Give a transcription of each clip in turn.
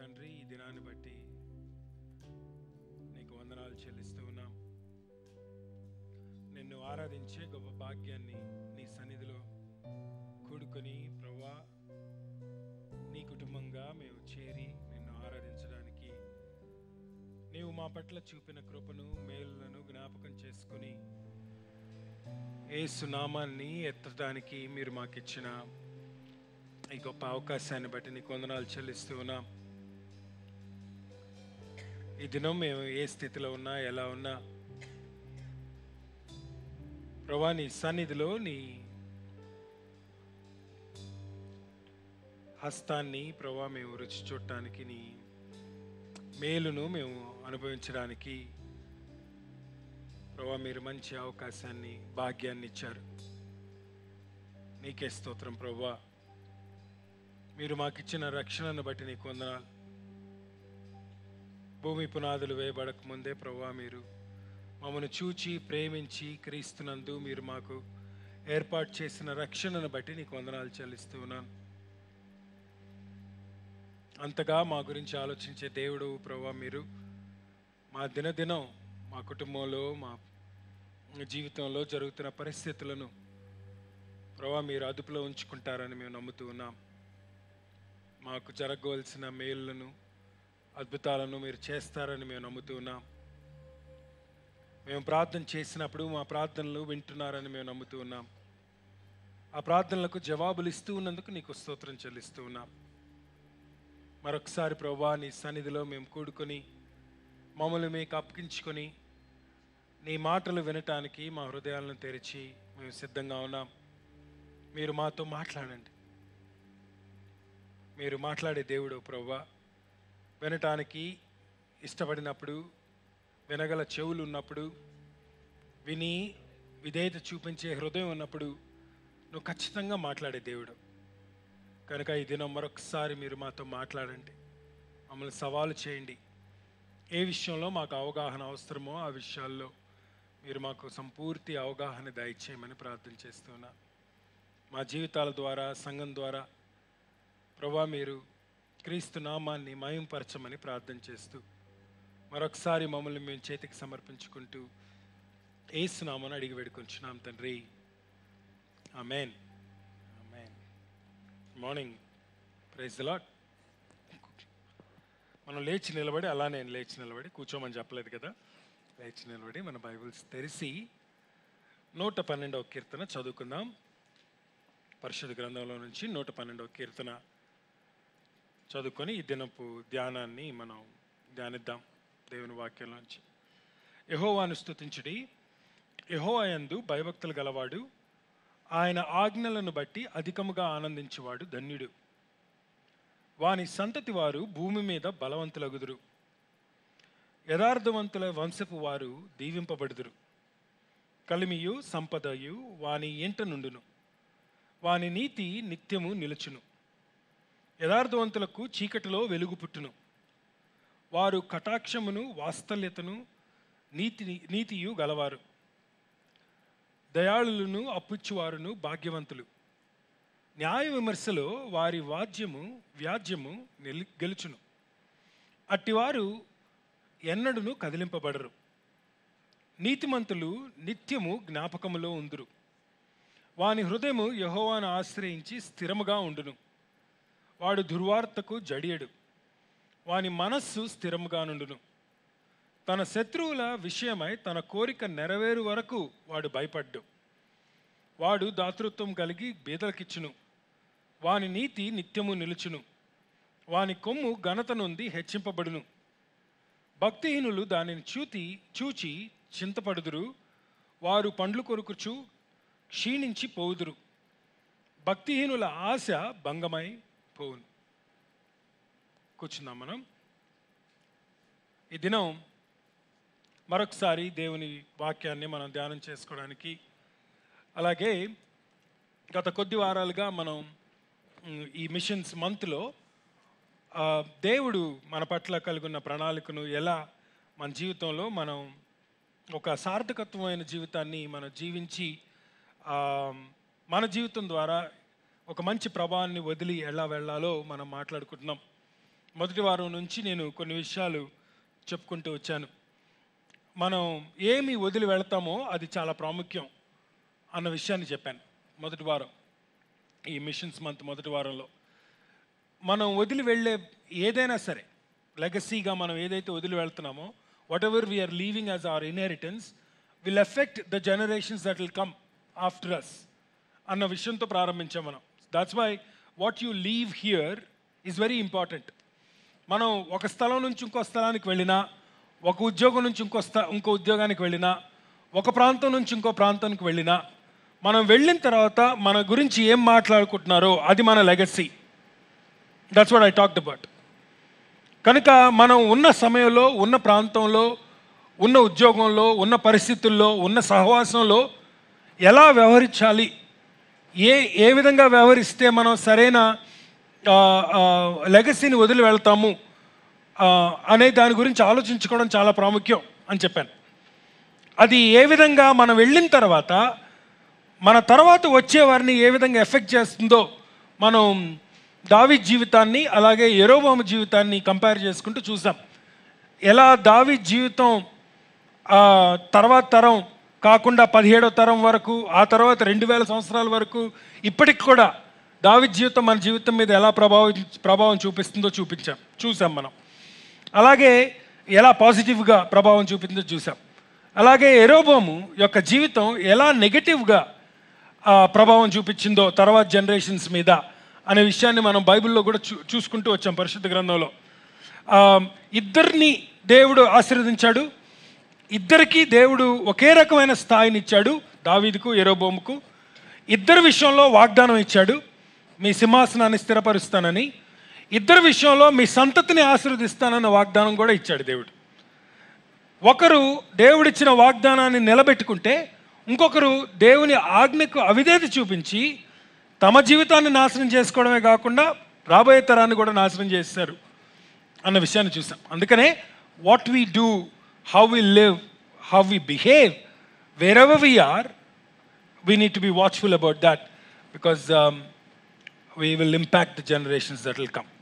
తండ్రి ఈ దినాన్ని బట్టి నీకు వందనాలు చెల్లిస్తూ ఉన్నాం నిన్ను ఆరాధించే గొప్ప భాగ్యాన్ని నీ సన్నిధిలో కూడుకొని ప్రవ్వా నీ కుటుంబంగా మేము చేరి నిన్ను ఆరాధించడానికి నీవు మా పట్ల చూపిన కృపను మేలులను జ్ఞాపకం చేసుకొని ఏసు నామాన్ని ఎత్తడానికి మీరు మాకిచ్చిన ఈ గొప్ప అవకాశాన్ని బట్టి నీకు వందనాలు చెల్లిస్తూ ఉన్నాం ఈ దినం మేము ఏ స్థితిలో ఉన్నా ఎలా ఉన్నా ప్రభా నీ సన్నిధిలో నీ హస్తాన్ని ప్రభా మేము రుచి చూడటానికి నీ మేలును మేము అనుభవించడానికి ప్రభా మీరు మంచి అవకాశాన్ని భాగ్యాన్ని ఇచ్చారు నీకే స్తోత్రం ప్రభా మీరు మాకిచ్చిన రక్షణను బట్టి నీకు వందనాలు భూమి పునాదులు వేయబడక ముందే ప్రభా మీరు మమ్మల్ని చూచి ప్రేమించి క్రీస్తునందు మీరు మాకు ఏర్పాటు చేసిన రక్షణను బట్టి నీకు వందనాలు చెల్లిస్తూ ఉన్నాను అంతగా మా గురించి ఆలోచించే దేవుడు ప్రభా మీరు మా దినదినం మా కుటుంబంలో మా జీవితంలో జరుగుతున్న పరిస్థితులను ప్రభా మీరు అదుపులో ఉంచుకుంటారని మేము నమ్ముతూ ఉన్నాం మాకు జరగవలసిన మేలులను అద్భుతాలను మీరు చేస్తారని మేము నమ్ముతూ ఉన్నాం మేము ప్రార్థన చేసినప్పుడు మా ప్రార్థనలు వింటున్నారని మేము నమ్ముతూ ఉన్నాం ఆ ప్రార్థనలకు జవాబులు ఇస్తూ ఉన్నందుకు నీకు స్తోత్రం చెల్లిస్తూ ఉన్నాం మరొకసారి ప్రభా నీ సన్నిధిలో మేము కూడుకొని మమ్మల్ని మీకు అప్పగించుకొని నీ మాటలు వినటానికి మా హృదయాలను తెరిచి మేము సిద్ధంగా ఉన్నాం మీరు మాతో మాట్లాడండి మీరు మాట్లాడే దేవుడు ప్రభా వినటానికి ఇష్టపడినప్పుడు వినగల చెవులు ఉన్నప్పుడు విని విధేయత చూపించే హృదయం ఉన్నప్పుడు నువ్వు ఖచ్చితంగా మాట్లాడే దేవుడు కనుక ఈ దినం మరొకసారి మీరు మాతో మాట్లాడండి మమ్మల్ని సవాలు చేయండి ఏ విషయంలో మాకు అవగాహన అవసరమో ఆ విషయాల్లో మీరు మాకు సంపూర్తి అవగాహన దయచేయమని ప్రార్థన చేస్తున్నా మా జీవితాల ద్వారా సంఘం ద్వారా ప్రభా మీరు క్రీస్తు నామాన్ని మయంపరచమని ప్రార్థన చేస్తూ మరొకసారి మమ్మల్ని మేము చేతికి సమర్పించుకుంటూ ఏసునామని అడిగి వేడుకొంచున్నాం తండ్రి ఆమెన్ ఆమెన్ మార్నింగ్ ప్రైజ్ లాట్ మనం లేచి నిలబడి అలా నేను లేచి నిలబడి కూర్చోమని చెప్పలేదు కదా లేచి నిలబడి మన బైబిల్స్ తెరిచి నూట పన్నెండవ కీర్తన చదువుకుందాం పరిశుద్ధ గ్రంథంలో నుంచి నూట పన్నెండవ కీర్తన చదువుకొని ఈ దినపు ధ్యానాన్ని మనం ధ్యానిద్దాం దేవుని వాక్యంలోంచి యహోవాను స్తుతించుడి యహోవయందు భయభక్తులు గలవాడు ఆయన ఆజ్ఞలను బట్టి అధికముగా ఆనందించేవాడు ధన్యుడు వాని సంతతి వారు భూమి మీద బలవంతులగుదురు యథార్థవంతుల వంశపు వారు దీవింపబడుదురు కలిమియు సంపదయు వాని ఇంట నుండును వాని నీతి నిత్యము నిలుచును యథార్థవంతులకు చీకటిలో వెలుగు పుట్టును వారు కటాక్షమును వాత్సల్యతను నీతి నీతియు గలవారు దయాళులను అప్పుచ్చువారును భాగ్యవంతులు న్యాయ విమర్శలో వారి వాద్యము వ్యాజ్యము నిలి గెలుచును అట్టివారు ఎన్నడును కదిలింపబడరు నీతిమంతులు నిత్యము జ్ఞాపకములో ఉందురు వాని హృదయము యహోవాను ఆశ్రయించి స్థిరముగా ఉండును వాడు దుర్వార్తకు జడియడు వాని మనస్సు స్థిరముగా నుండును తన శత్రువుల విషయమై తన కోరిక నెరవేరు వరకు వాడు భయపడ్డు వాడు దాతృత్వం కలిగి బీదలకిచ్చును వాని నీతి నిత్యము నిలుచును వాని కొమ్ము ఘనత నుండి హెచ్చింపబడును భక్తిహీనులు దానిని చూతి చూచి చింతపడుదురు వారు పండ్లు కొరుకుచు క్షీణించి పోవుదురు భక్తిహీనుల ఆశ భంగమై పోవును కూర్చుందాం మనం ఈ దినం మరొకసారి దేవుని వాక్యాన్ని మనం ధ్యానం చేసుకోవడానికి అలాగే గత కొద్ది వారాలుగా మనం మ్, ఈ మిషన్స్ మంత్లో ఆ, దేవుడు మన పట్ల కలిగి ఉన్న ప్రణాళికను ఎలా మన జీవితంలో మనం ఒక సార్థకత్వమైన జీవితాన్ని మనం జీవించి ఆ, మన జీవితం ద్వారా ఒక మంచి ప్రభావాన్ని వదిలి ఎలా వెళ్ళాలో మనం మాట్లాడుకుంటున్నాం మొదటి వారం నుంచి నేను కొన్ని విషయాలు చెప్పుకుంటూ వచ్చాను మనం ఏమి వదిలి వెళ్తామో అది చాలా ప్రాముఖ్యం అన్న విషయాన్ని చెప్పాను మొదటి వారం ఈ మిషన్స్ మంత్ మొదటి వారంలో మనం వదిలి వెళ్ళే ఏదైనా సరే లెగసీగా మనం ఏదైతే వదిలి వెళ్తున్నామో whatever we're leaving as our inheritance will affect the generations that will come after us అన్న విషయంతో ప్రారంభించాం మనం that's why what you leave here is very important మనం ఒక స్థలం నుంచి ఇంకో స్థలానికి వెళ్ళినా ఒక ఉద్యోగం నుంచి ఇంకో స్థ ఇంకో ఉద్యోగానికి వెళ్ళినా ఒక ప్రాంతం నుంచి ఇంకో ప్రాంతానికి వెళ్ళినా మనం వెళ్ళిన తర్వాత మన గురించి ఏం మాట్లాడుకుంటున్నారో అది మన legacy that's what I talked about కనుక మనం ఉన్న సమయంలో ఉన్న ప్రాంతంలో ఉన్న ఉద్యోగంలో ఉన్న పరిస్థితుల్లో ఉన్న సహవాసంలో ఎలా వ్యవహరించాలి ఏ ఏ విధంగా వ్యవహరిస్తే మనం సరైన లెగసీని వదిలి వెళ్తాము ఆ, అనే దాని గురించి ఆలోచించుకోవడం చాలా ప్రాముఖ్యం అని చెప్పాను అది ఏ విధంగా మనం వెళ్ళిన తర్వాత మన తర్వాత వచ్చే వారిని ఏ విధంగా ఎఫెక్ట్ చేస్తుందో మనం దావి జీవితాన్ని అలాగే ఎరోబాము జీవితాన్ని కంపేర్ చేసుకుంటూ చూసాం ఎలా దావి జీవితం ఆ, తర్వాత తరం కాకుండా పదిహేడో తరం వరకు ఆ తర్వాత రెండు వేల సంవత్సరాల వరకు ఇప్పటికి కూడా దావి జీవితం మన జీవితం మీద ఎలా ప్రభావం ప్రభావం చూపిస్తుందో చూపించాం చూసాం మనం అలాగే ఎలా పాజిటివ్గా ప్రభావం చూపిందో చూసాం అలాగే ఎరోబోము యొక్క జీవితం ఎలా నెగటివ్గా ఆ, ప్రభావం చూపించిందో తర్వాత జనరేషన్స్ మీద అనే విషయాన్ని మనం బైబిల్లో కూడా చూ చూసుకుంటూ వచ్చాం పరిశుద్ధ గ్రంథంలో ఆ, ఇద్దరిని దేవుడు ఆశీర్వదించాడు ఇద్దరికి దేవుడు ఒకే రకమైన స్థాయిని ఇచ్చాడు దావీదుకు ఎరోబోముకు ఇద్దరి విషయంలో వాగ్దానం ఇచ్చాడు మీ సింహాసనాన్ని స్థిరపరుస్తానని ఇద్దరి విషయంలో మీ సంతతిని ఆశీర్వదిస్తానన్న వాగ్దానం కూడా ఇచ్చాడు దేవుడు ఒకరు దేవుడిచ్చిన వాగ్దానాన్ని నిలబెట్టుకుంటే ఇంకొకరు దేవుని ఆజ్ఞకు అవిధేత చూపించి తమ జీవితాన్ని నాశనం చేసుకోవడమే కాకుండా రాబోయే తరాన్ని కూడా నాశనం చేశారు అన్న విషయాన్ని చూసాం అందుకనే what we do how we live how we behave wherever we are we need to be watchful about that because we will impact the generations that will come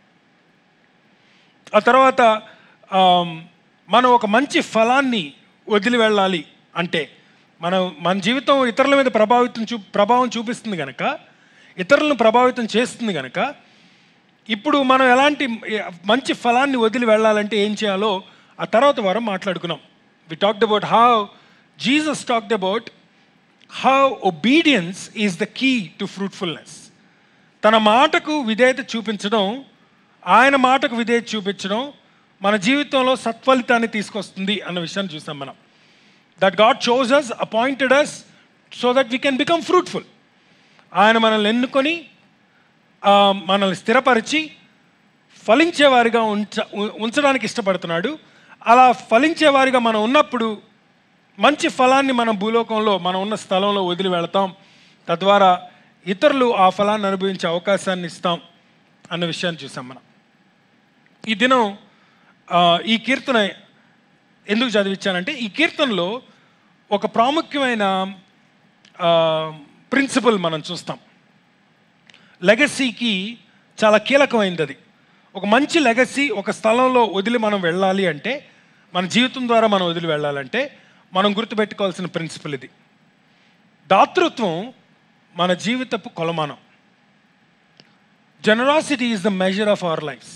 ఆ తర్వాత ఆమ్, మనం ఒక మంచి ఫలాన్ని వదిలి వెళ్ళాలి అంటే మనం మన జీవితం ఇతరుల మీద ప్రభావితం చూ ప్రభావం చూపిస్తుంది కనుక ఇతరులను ప్రభావితం చేస్తుంది కనుక ఇప్పుడు మనం ఎలాంటి మంచి ఫలాన్ని వదిలి వెళ్ళాలంటే ఏం చేయాలో ఆ తర్వాత వారం మాట్లాడుకున్నాం we talked about how Jesus talked about how obedience is the key to fruitfulness తన మాటకు విధేయత చూపించడం ఆయన మాటకు విధేయత చూపించడం మన జీవితంలో సత్ఫలితాన్ని తీసుకొస్తుంది అన్న విషయాన్ని చూసాం మనం that God chose us appointed us so that we can become fruitful ఆయన మనల్ని ఎన్నుకొని ఆ, మనల్ని స్థిరపరిచి ఫలించేవారిగా ఉంచ ఉ- ఉంచడానికి ఇష్టపడుతున్నాడు అలా ఫలించేవారిగా మనం ఉన్నప్పుడు మంచి ఫలాన్ని మనం భూలోకంలో మనం ఉన్న స్థలంలో వదిలి వెళతాం తద్వారా ఇతరులు ఆ ఫలాన్ని అనుభవించే అవకాశాన్ని ఇస్తాం అన్న విషయాన్ని చూసాం మనం ఈ దినం ఆ, ఈ కీర్తన ఎందుకు చదివించానంటే ఈ కీర్తనలో ఒక ప్రాముఖ్యమైన ప్రిన్సిపల్ మనం చూస్తాం లెగసీకి చాలా కీలకమైనది అది ఒక మంచి లెగసీ ఒక స్థలంలో వదిలి మనం వెళ్ళాలి అంటే మన జీవితం ద్వారా మనం వదిలి వెళ్ళాలంటే మనం గుర్తుపెట్టుకోవాల్సిన ప్రిన్సిపల్ ఇది దాతృత్వం మన జీవితపు కొలమానం generosity is the measure of our lives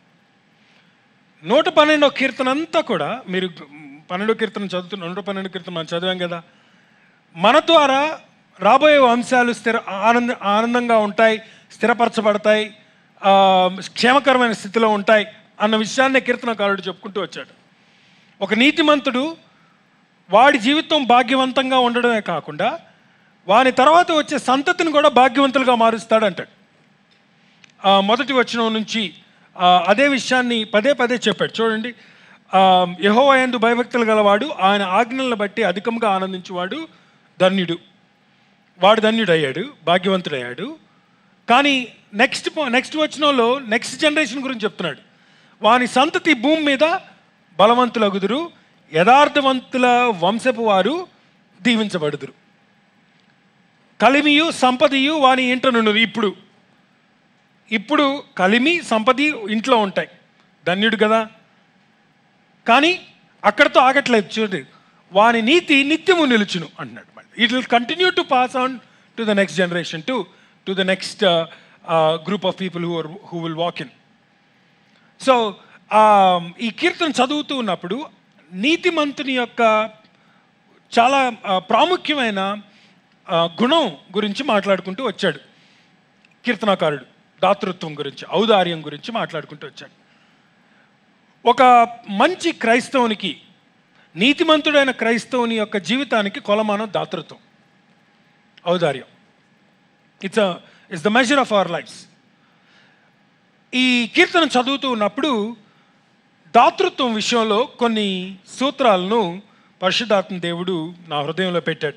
నూట పన్నెండో కీర్తన అంతా కూడా మీరు పన్నెండో కీర్తన చదువుతున్న నూట పన్నెండు కీర్తన మనం చదివాం కదా మన ద్వారా రాబోయే అంశాలు స్థిర ఆనంద ఆనందంగా ఉంటాయి స్థిరపరచబడతాయి ఆ, క్షేమకరమైన స్థితిలో ఉంటాయి అన్న విషయాన్నే కీర్తనకారుడు చెప్పుకుంటూ వచ్చాడు ఒక నీతిమంతుడు వాడి జీవితం భాగ్యవంతంగా ఉండడమే కాకుండా వాని తర్వాత వచ్చే సంతతిని కూడా భాగ్యవంతులుగా మారుస్తాడంటాడు ఆ, మొదటి వచనం నుంచి ఆ, అదే విషయాన్ని పదే పదే చెప్పాడు చూడండి యహో ఎందు భయభక్తులు గలవాడు ఆయన ఆజ్ఞలను బట్టి అధికంగా ఆనందించువాడు ధన్యుడు వాడు ధన్యుడయ్యాడు భాగ్యవంతుడయ్యాడు కానీ నెక్స్ట్ నెక్స్ట్ వచనంలో నెక్స్ట్ జనరేషన్ గురించి చెప్తున్నాడు వాని సంతతి భూమి మీద బలవంతులగుదురు యథార్థవంతుల వంశపు వారు దీవించబడుదురు కలిమియు సంపదయు వాని ఇంట నుండి ఇప్పుడు ఇప్పుడు కలిమి సంపది ఇంట్లో ఉంటాయి ధన్యుడు కదా కానీ అక్కడతో ఆగట్లేదు చూడండి వాని నీతి నిత్యము నిలుచును అంటున్నాడు it will continue to pass on to the next generation to to the next group of people who who will walk in so ఈ కీర్తన చదువుతూ ఉన్నప్పుడు నీతిమంతుని యొక్క చాలా ఆ, ప్రాముఖ్యమైన ఆ, గుణం గురించి మాట్లాడుకుంటూ వచ్చాడు కీర్తనాకారుడు దాతృత్వం గురించి ఔదార్యం గురించి మాట్లాడుకుంటూ వచ్చాడు ఒక మంచి క్రైస్తవునికి నీతిమంతుడైన క్రైస్తవుని యొక్క జీవితానికి కొలమానం దాతృత్వం ఔదార్యం it's it's the measure of our lives ఈ కీర్తన చదువుతూ ఉన్నప్పుడు దాతృత్వం విషయంలో కొన్ని సూత్రాలను పరిశుద్ధాత్మ దేవుడు నా హృదయంలో పెట్టాడు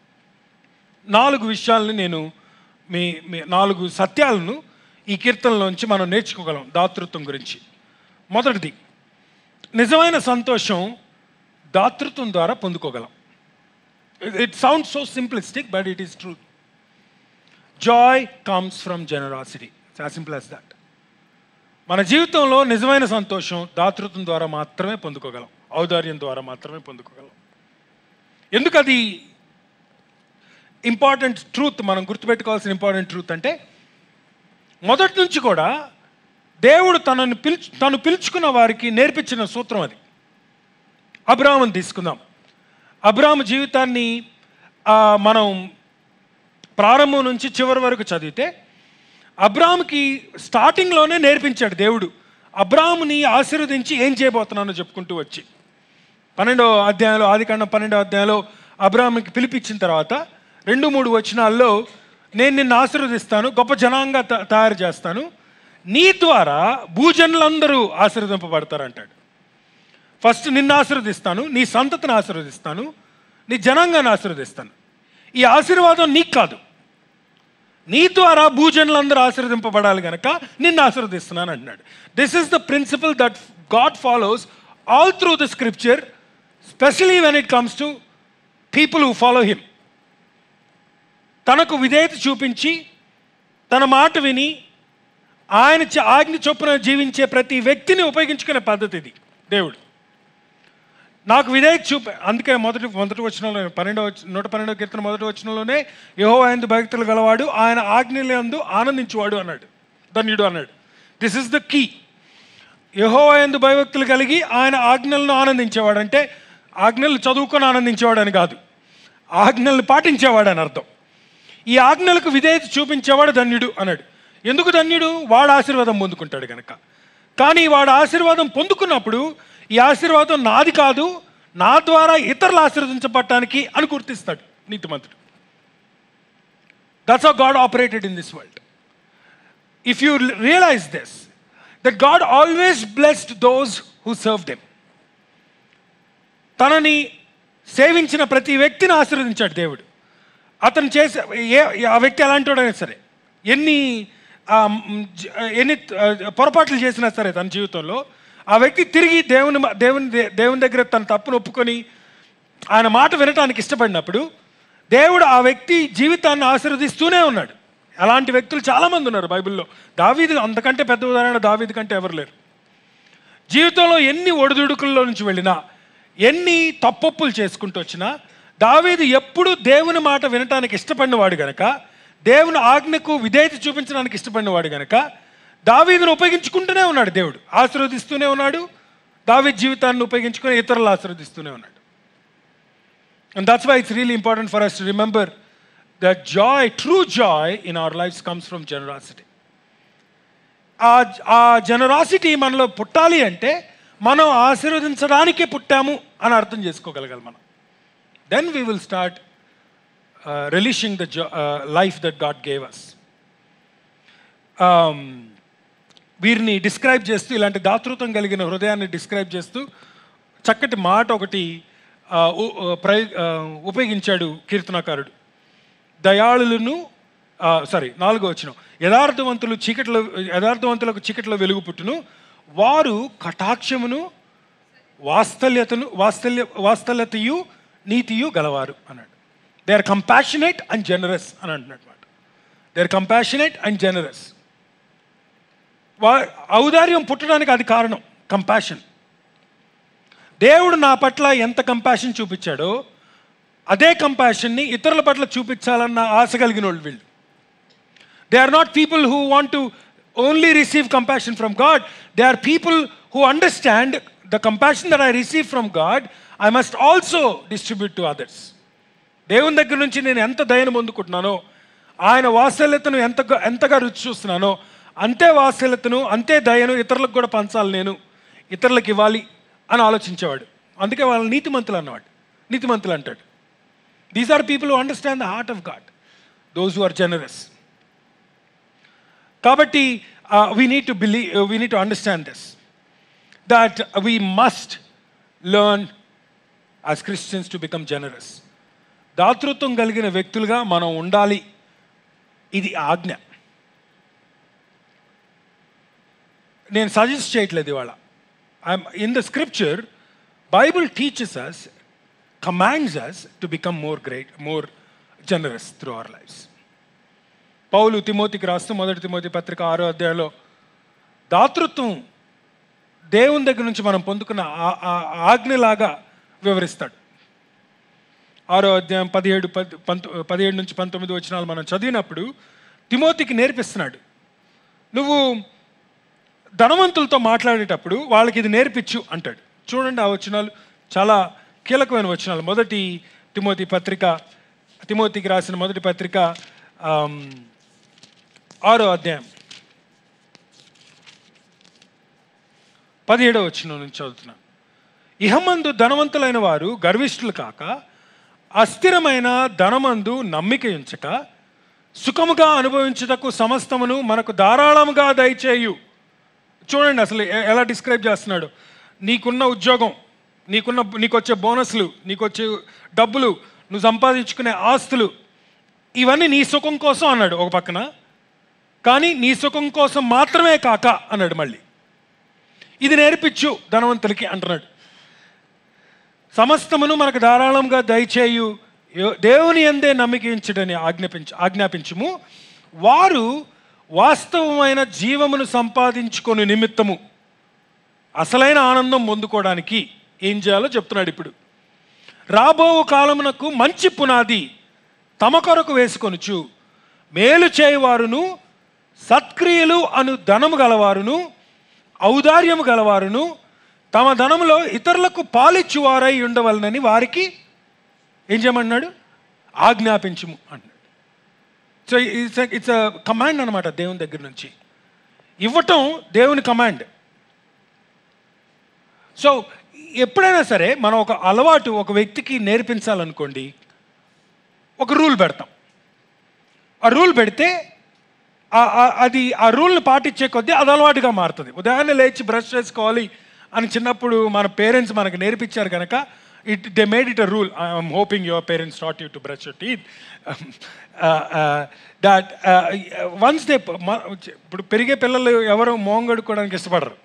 నాలుగు విషయాలను నేను మీ మీ నాలుగు సత్యాలను ఈ కీర్తనలోంచి మనం నేర్చుకోగలం దాతృత్వం గురించి మొదటిది నిజమైన సంతోషం దాతృత్వం ద్వారా పొందుకోగలం it sound so simplistic but it is true joy comes from generosity as simple as that మన జీవితంలో నిజమైన సంతోషం దాతృత్వం ద్వారా మాత్రమే పొందుకోగలం ఔదార్యం ద్వారా మాత్రమే పొందుకోగలం ఎందుకు అది ఇంపార్టెంట్ ట్రూత్ మనం గుర్తుపెట్టుకోవాల్సిన ఇంపార్టెంట్ ట్రూత్ అంటే మొదటి నుంచి కూడా దేవుడు తనని పిలుచు తను పిలుచుకున్న వారికి నేర్పించిన సూత్రం అది అబ్రాహ్మని తీసుకుందాం అబ్రాహ్మ జీవితాన్ని ఆ, మనం ప్రారంభం నుంచి చివరి వరకు చదివితే అబ్రాహాంకి స్టార్టింగ్లోనే నేర్పించాడు దేవుడు అబ్రాహాముని ఆశీర్వదించి ఏం చేయబోతున్నానో చెప్పుకుంటూ వచ్చి పన్నెండో అధ్యాయంలో ఆదికాండం పన్నెండో అధ్యాయంలో అబ్రాహాంకి పిలిపించిన తర్వాత రెండు మూడు వచనాల్లో నేను నిన్ను ఆశీర్వదిస్తాను గొప్ప జనాంగా త- తయారు చేస్తాను నీ ద్వారా భూజనులందరూ ఆశీర్వదింపబడతారంటాడు ఫస్ట్ నిన్ను ఆశీర్వదిస్తాను నీ సంతతిని ఆశీర్వదిస్తాను నీ జనాంగాన్ని ఆశీర్వదిస్తాను ఈ ఆశీర్వాదం నీకు కాదు నీ ద్వారా భూజనులందరూ ఆశీర్వదింపబడాలి గనక నిన్ను ఆశీర్వదిస్తున్నాను అంటున్నాడు this is the principle that God follows all through the scripture specially when it comes to people who follow him తనకు విధేయత చూపించి తన మాట విని ఆయన చ- ఆజ్ఞ చొప్పున జీవించే ప్రతి వ్యక్తిని ఉపయోగించుకునే పద్ధతి ఇది దేవుడు నాకు విధేయత చూప అందుకే మొదటి మొదటి వచనంలో పన్నెండవ వచ- నూట పన్నెండవ కీర్తన మొదటి వచనంలోనే యహో ఆయన భక్తులు గలవాడు ఆయన ఆజ్ఞలందు ఆనందించువాడు అన్నాడు ధన్యుడు అన్నాడు దిస్ ఇస్ ద కీ యహో ఎందు భయభక్తులు కలిగి ఆయన ఆజ్ఞలను ఆనందించేవాడు అంటే ఆజ్ఞలు చదువుకొని ఆనందించేవాడు అని కాదు ఆజ్ఞలను పాటించేవాడు అని అర్థం ఈ ఆజ్ఞలకు విధేయత చూపించేవాడు ధన్యుడు అన్నాడు ఎందుకు ధన్యుడు వాడు ఆశీర్వాదం పొందుకుంటాడు కనుక కానీ వాడు ఆశీర్వాదం పొందుకున్నప్పుడు ఈ ఆశీర్వాదం నాది కాదు నా ద్వారా ఇతరులు ఆశీర్వదించబడటానికి అని గుర్తిస్తాడు నీతిమంతుడు that's how God operated in this world if you realize this, that God always blessed those who served Him. తనని సేవించిన ప్రతి వ్యక్తిని ఆశీర్వదించాడు దేవుడు అతను చేసే ఏ ఆ వ్యక్తి ఎలాంటి వాడైనా సరే ఎన్ని ఆ, మ్, జ- ఎన్ని ఆ, పొరపాట్లు చేసినా సరే తన జీవితంలో ఆ వ్యక్తి తిరిగి దేవుని మ- దేవుని దే- దేవుని దగ్గర తన తప్పును ఒప్పుకొని ఆయన మాట వినటానికి ఇష్టపడినప్పుడు దేవుడు ఆ వ్యక్తి జీవితాన్ని ఆశీర్వదిస్తూనే ఉన్నాడు అలాంటి వ్యక్తులు చాలామంది ఉన్నారు బైబిల్లో దావీదు అంతకంటే పెద్ద ఉదాహరణ దావీదు కంటే ఎవరు లేరు జీవితంలో ఎన్ని ఒడిదుడుకుల్లో నుంచి వెళ్ళినా ఎన్ని తప్పొప్పులు చేసుకుంటూ వచ్చినా దావీదు ఎప్పుడు దేవుని మాట వినటానికి ఇష్టపడినవాడు గనక దేవుని ఆజ్ఞకు విధేయత చూపించడానికి ఇష్టపడినవాడు గనక దావీదును ఉపయోగించుకుంటూనే ఉన్నాడు దేవుడు ఆశీర్వదిస్తూనే ఉన్నాడు దావీద్ జీవితాన్ని ఉపయోగించుకొని ఇతరులు ఆశీర్వదిస్తూనే ఉన్నాడు And that's why it's really important for us to remember that joy, true joy in our lives comes from generosity. ఆ ఆ జనరాసిటీ మనలో పుట్టాలి అంటే మనం ఆశీర్వదించడానికే పుట్టాము అని అర్థం చేసుకోగలగాలి మనం then we will start relishing the life that God gave us వీరిని డిస్క్రైబ్ చేస్తూ ఇలాంటి దాతృత్వం కలిగిన హృదయాన్ని డిస్క్రైబ్ చేస్తూ చక్కటి మాట ఒకటి ఆ, ఉ- ఉ- ప్రయ ఆ, ఉపయోగించాడు కీర్తనాకారుడు దయాళులను సారీ నాలుగో వచ్చిన యథార్థవంతులు చీకట్లో యథార్థవంతులకు చీకట్లో వెలుగు పుట్టును వారు కటాక్షమును వాత్సల్యతను వాత్సల్య వాత్సల్యతయు నీతియు గలవారు అన్నాడు they are compassionate and generous అని అంటున్నమాట they are compassionate and generous వా ఔదార్యం పుట్టడానికి అది కారణం కంపాషన్ దేవుడు నా పట్ల ఎంత కంపాషన్ చూపించాడో అదే కంపాషన్ని ఇతరుల పట్ల చూపించాలన్న ఆశ కలిగిన వాళ్ళు వీళ్ళు they are not people who want to only receive compassion from God they are people who understand the compassion that I receive from God I must also distribute to others దేవుని దగ్గర నుంచి నేను ఎంత దయను పొందుకుంటున్నానో ఆయన వాత్సల్యతను ఎంత ఎంతగా రుచి చూస్తున్నానో అంతే వాత్సల్యతను అంతే దయను ఇతరులకు కూడా పంచాలి నేను ఇతరులకు ఇవ్వాలి అని ఆలోచించేవాడు అందుకే వాళ్ళని నీతిమంతులు అన్నవాడు నీతిమంతులు అంటాడు these are people who understand the heart of God those who are generous కాబట్టి we need to believe we need to understand this that we must learn as Christians to become generous దాతృత్వం కలిగిన వ్యక్తులుగా మనం ఉండాలి ఇది ఆజ్ఞ నేను suggest చేయట్లేదు ఇవాళ I'm in the scripture Bible teaches us commands us to become more great more generous through our lives పౌలు తిమోతికి రాస్తూ మొదటి తిమోతి పత్రిక ఆరో అధ్యాయంలో దాతృత్వం దేవుని దగ్గర నుంచి మనం పొందుకున్న ఆ- ఆ ఆజ్ఞలాగా వివరిస్తాడు ఆరో అధ్యాయం పదిహేడు పది పంతొ పదిహేడు నుంచి పంతొమ్మిది వచనాలు మనం చదివినప్పుడు తిమోతికి నేర్పిస్తున్నాడు నువ్వు ధనవంతులతో మాట్లాడేటప్పుడు వాళ్ళకి ఇది నేర్పించు అంటాడు చూడండి ఆ వచనాలు చాలా కీలకమైన వచనాలు మొదటి తిమోతి పత్రిక తిమోతికి రాసిన మొదటి పత్రిక ఆమ్, ఆరో అధ్యాయం పదిహేడవ వచనం నుంచి చదువుతున్నాను ఇహమందు ధనవంతులైన వారు గర్విష్ఠులు కాక అస్థిరమైన ధనమందు నమ్మిక ఉంచక సుఖముగా అనుభవించుటకు సమస్తమును మనకు ధారాళముగా దయచేయు చూడండి అసలు ఎ- ఎలా డిస్క్రైబ్ చేస్తున్నాడు నీకున్న ఉద్యోగం నీకున్న నీకు వచ్చే బోనస్లు నీకు వచ్చే డబ్బులు నువ్వు సంపాదించుకునే ఆస్తులు ఇవన్నీ నీ సుఖం కోసం అన్నాడు ఒక పక్కన కానీ నీ సుఖం కోసం మాత్రమే కాక అన్నాడు మళ్ళీ ఇది నేర్పించు ధనవంతులకి అంటున్నాడు సమస్తమును మనకు ధారాళంగా దయచేయు యో- దేవుని ఎందే నమ్మికించుడని ఆజ్ఞాపించు ఆజ్ఞాపించుము వారు వాస్తవమైన జీవమును సంపాదించుకొని నిమిత్తము అసలైన ఆనందం పొందుకోవడానికి ఏం చేయాలో చెప్తున్నాడు ఇప్పుడు రాబో కాలమునకు మంచి పునాది తమ కొరకు వేసుకొనుచు మేలు చేయువారును సత్క్రియలు అను ధనము గలవారును ఔదార్యము గలవారును తమ ధనములో ఇతరులకు పాలిచ్చువారై ఉండవలనని వారికి ఏం చేయమన్నాడు ఆజ్ఞాపించుము అన్నాడు సో ఇట్స్ ఇట్స్ కమాండ్ అనమాట దేవుని దగ్గర నుంచి ఇవ్వటం దేవుని కమాండ్ సో ఎప్పుడైనా సరే మనం ఒక అలవాటు ఒక వ్యక్తికి నేర్పించాలనుకోండి ఒక రూల్ పెడతాం ఆ రూల్ పెడితే ఆ- ఆ- అది ఆ రూల్ని పాటించే కొద్దీ అది అలవాటుగా మారుతుంది ఉదయాన్నే లేచి బ్రష్ చేసుకోవాలి అని చిన్నప్పుడు మన పేరెంట్స్ మనకు నేర్పించారు కనుక it they made it a rule I'm hoping your parents taught you to brush your teeth that once they ఇప్పుడు పెరిగే పిల్లలు ఎవరు మోహం కడుక్కోవడానికి ఇష్టపడరు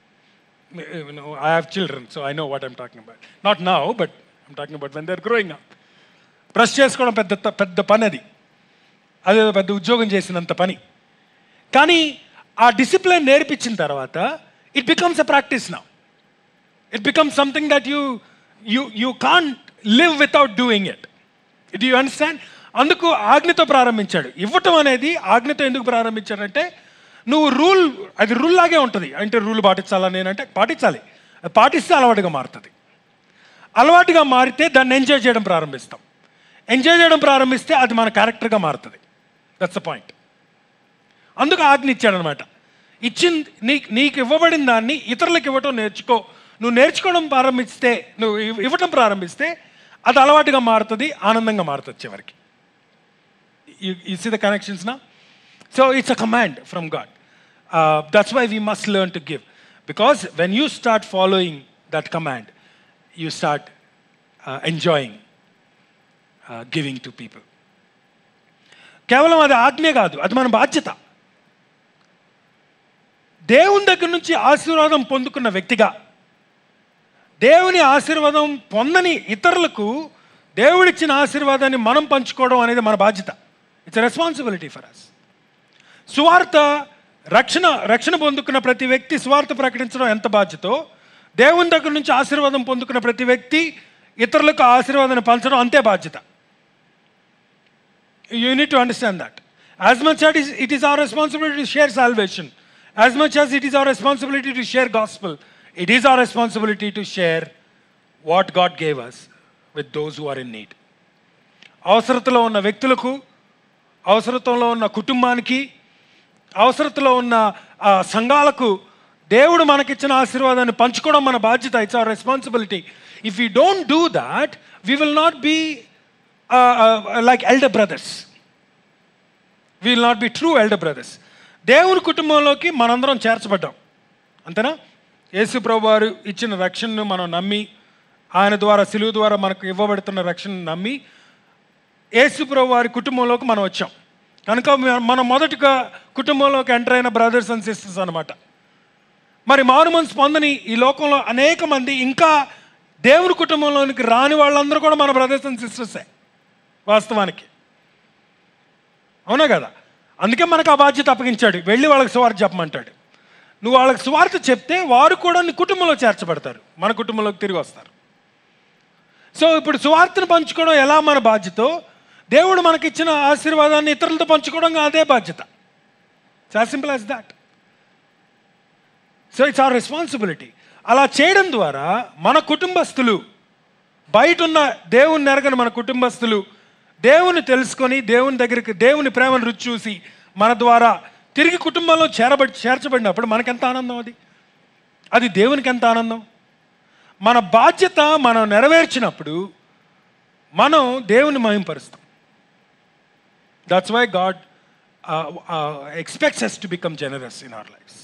I have children so I know what I'm talking about not now but I'm talking about when they are growing up brush చేసుకోవడం పెద్ద పెద్ద పని అది అదే పెద్ద ఉద్యోగం చేసినంత పని కానీ ఆ డిసిప్లిన్ నేర్పించిన తర్వాత ఇట్ బికమ్స్ అ ప్రాక్టీస్ నా it becomes something that you you you can't live without doing it it you understand అందుకు ఆజ్ఞతో ప్రారంభించాడు ఇవ్వటం అనేది ఆజ్ఞతో ఎందుకు ప్రారంభించాడంటే నువ్వు రూల్ అది రూల్ లాగే ఉంటుంది అంటే రూల్ పాటించాలా నేనంటే పాటించాలి అది పాటిస్తే అలవాటుగా మారుతుంది అలవాటుగా మారితే దాన్ని ఎంజాయ్ చేయడం ప్రారంభిస్తాం ఎంజాయ్ చేయడం ప్రారంభిస్తే అది మన క్యారెక్టర్గా మారుతుంది దట్స్ ద పాయింట్ అందుకు ఆజ్ఞ ఇచ్చాడనమాట ఇచ్చిన నీ నీకు ఇవ్వబడిన దాన్ని ఇతరులకు ఇవ్వటం నేర్చుకో నువ్వు నేర్చుకోవడం ప్రారంభిస్తే నువ్వు ఇవ్- ఇవ్వటం ప్రారంభిస్తే అది అలవాటుగా మారుతుంది ఆనందంగా మారుతుంది చివరికి యూ సీ ద కనెక్షన్స్ నా so it's a command from God that's why we must learn to give because when you start following that command you start enjoying giving to people కేవలం అది ఆజ్ఞ కాదు అది మన బాధ్యత దేవుని దగ్గర నుంచి ఆశీర్వాదం పొందుకున్న వ్యక్తిగా దేవుని ఆశీర్వాదం పొందని ఇతరులకు దేవుడిచ్చిన ఆశీర్వాదాన్ని మనం పంచుకోవడం అనేది మన బాధ్యత ఇట్స్ రెస్పాన్సిబిలిటీ ఫర్ అస్ సువార్త రక్షణ రక్షణ పొందుకున్న ప్రతి వ్యక్తి స్వార్థ ప్రకటించడం ఎంత బాధ్యతో దేవుని దగ్గర నుంచి ఆశీర్వాదం పొందుకున్న ప్రతి వ్యక్తి ఇతరులకు ఆ ఆశీర్వాదాన్ని పంచడం అంతే బాధ్యత you need to understand that. As much as it is, it is our responsibility to share salvation, as much as it is our responsibility to share gospel, it is our responsibility to share what God gave us with those who are in need. అవసరతలో ఉన్న వ్యక్తులకు అవసరతలో ఉన్న కుటుంబానికి అవసరతలో ఉన్న ఆ, సంఘాలకు దేవుడు మనకిచ్చిన ఆశీర్వాదాన్ని పంచుకోవడం మన బాధ్యత it's our responsibility if you don't do that we will not be like elder brothers will not be true elder brothers దేవుని కుటుంబంలోకి మనందరం చేర్చబడ్డాం అంతేనా యేసు ప్రభు వారు ఇచ్చిన రక్షణను మనం నమ్మి ఆయన ద్వారా సిలువు ద్వారా మనకు ఇవ్వబడుతున్న రక్షణను నమ్మి యేసు ప్రభు వారి కుటుంబంలోకి మనం వచ్చాం కనుక మ- మనం మొదటిగా కుటుంబంలోకి ఎంటర్ అయిన బ్రదర్స్ అండ్ సిస్టర్స్ అనమాట మరి మారు మనసు పొందని ఈ లోకంలో అనేక మంది ఇంకా దేవుని కుటుంబంలోనికి రాని వాళ్ళందరూ కూడా మన బ్రదర్స్ అండ్ సిస్టర్సే వాస్తవానికి అవునా కదా అందుకే మనకు ఆ బాధ్యత అప్పగించాడు వెళ్ళి వాళ్ళకి సువార్త చెప్పమంటాడు నువ్వు వాళ్ళకి సువార్త చెప్తే వారు కూడా నీ కుటుంబంలో చేర్చబడతారు మన కుటుంబంలోకి తిరిగి వస్తారు సో ఇప్పుడు సువార్తను పంచుకోవడం ఎలా మన బాధ్యతో దేవుడు మనకిచ్చిన ఆశీర్వాదాన్ని ఇతరులతో పంచుకోవడం అదే బాధ్యత as simple as that so it's our responsibility అలా చేయడం ద్వారా మన కుటుంబస్తులు బయట ఉన్న దేవుని ఎరగని మన కుటుంబస్తులు దేవుని తెలుసుకొని దేవుని దగ్గరికి దేవుని ప్రేమను రుచి చూసి మన ద్వారా తిరిగి కుటుంబంలో చేరబడి చేర్చబడినప్పుడు మనకెంత ఆనందం అది అది దేవునికి ఎంత ఆనందం మన బాధ్యత మనం నెరవేర్చినప్పుడు మనం దేవుని మహింపరుస్తాం that's why God expects us to become generous in our lives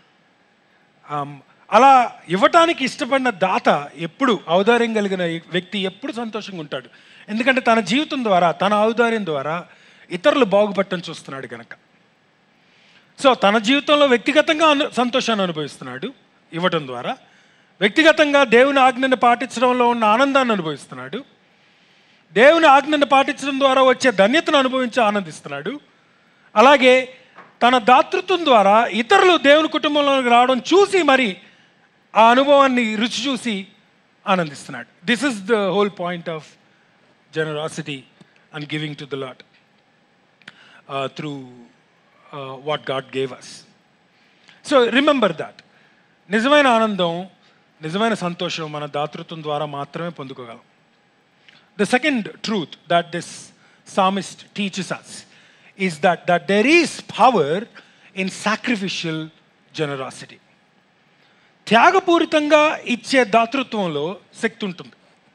అలా ఇవ్వటానికి ఇష్టపడిన దాత ఎప్పుడు ఔదార్యం కలిగిన వ్యక్తి ఎప్పుడు సంతోషంగా ఉంటాడు ఎందుకంటే తన జీవితం ద్వారా తన ఔదార్యం ద్వారా ఇతరులు బాగుపడటం చూస్తున్నాడు కనుక సో తన జీవితంలో వ్యక్తిగతంగా అను సంతోషాన్ని అనుభవిస్తున్నాడు ఇవ్వటం ద్వారా వ్యక్తిగతంగా దేవుని ఆజ్ఞను పాటించడంలో ఉన్న ఆనందాన్ని అనుభవిస్తున్నాడు దేవుని ఆజ్ఞను పాటించడం ద్వారా వచ్చే ధన్యతను అనుభవించి ఆనందిస్తున్నాడు అలాగే తన దాతృత్వం ద్వారా ఇతరులు దేవుని కుటుంబంలోకి రావడం చూసి మరి ఆ అనుభవాన్ని రుచి చూసి ఆనందిస్తున్నాడు this is the whole point of generosity and giving to the lot through what God gave us so remember that నిజమైన ఆనందం నిజమైన సంతోషం మన దాతృత్వం ద్వారా మాత్రమే పొందుకోగలం The second truth that this psalmist teaches us is that, that there is power in sacrificial generosity. త్యాగపూరితంగా ఇచ్చే దాతృత్వంలో శక్తి ఉంటుంది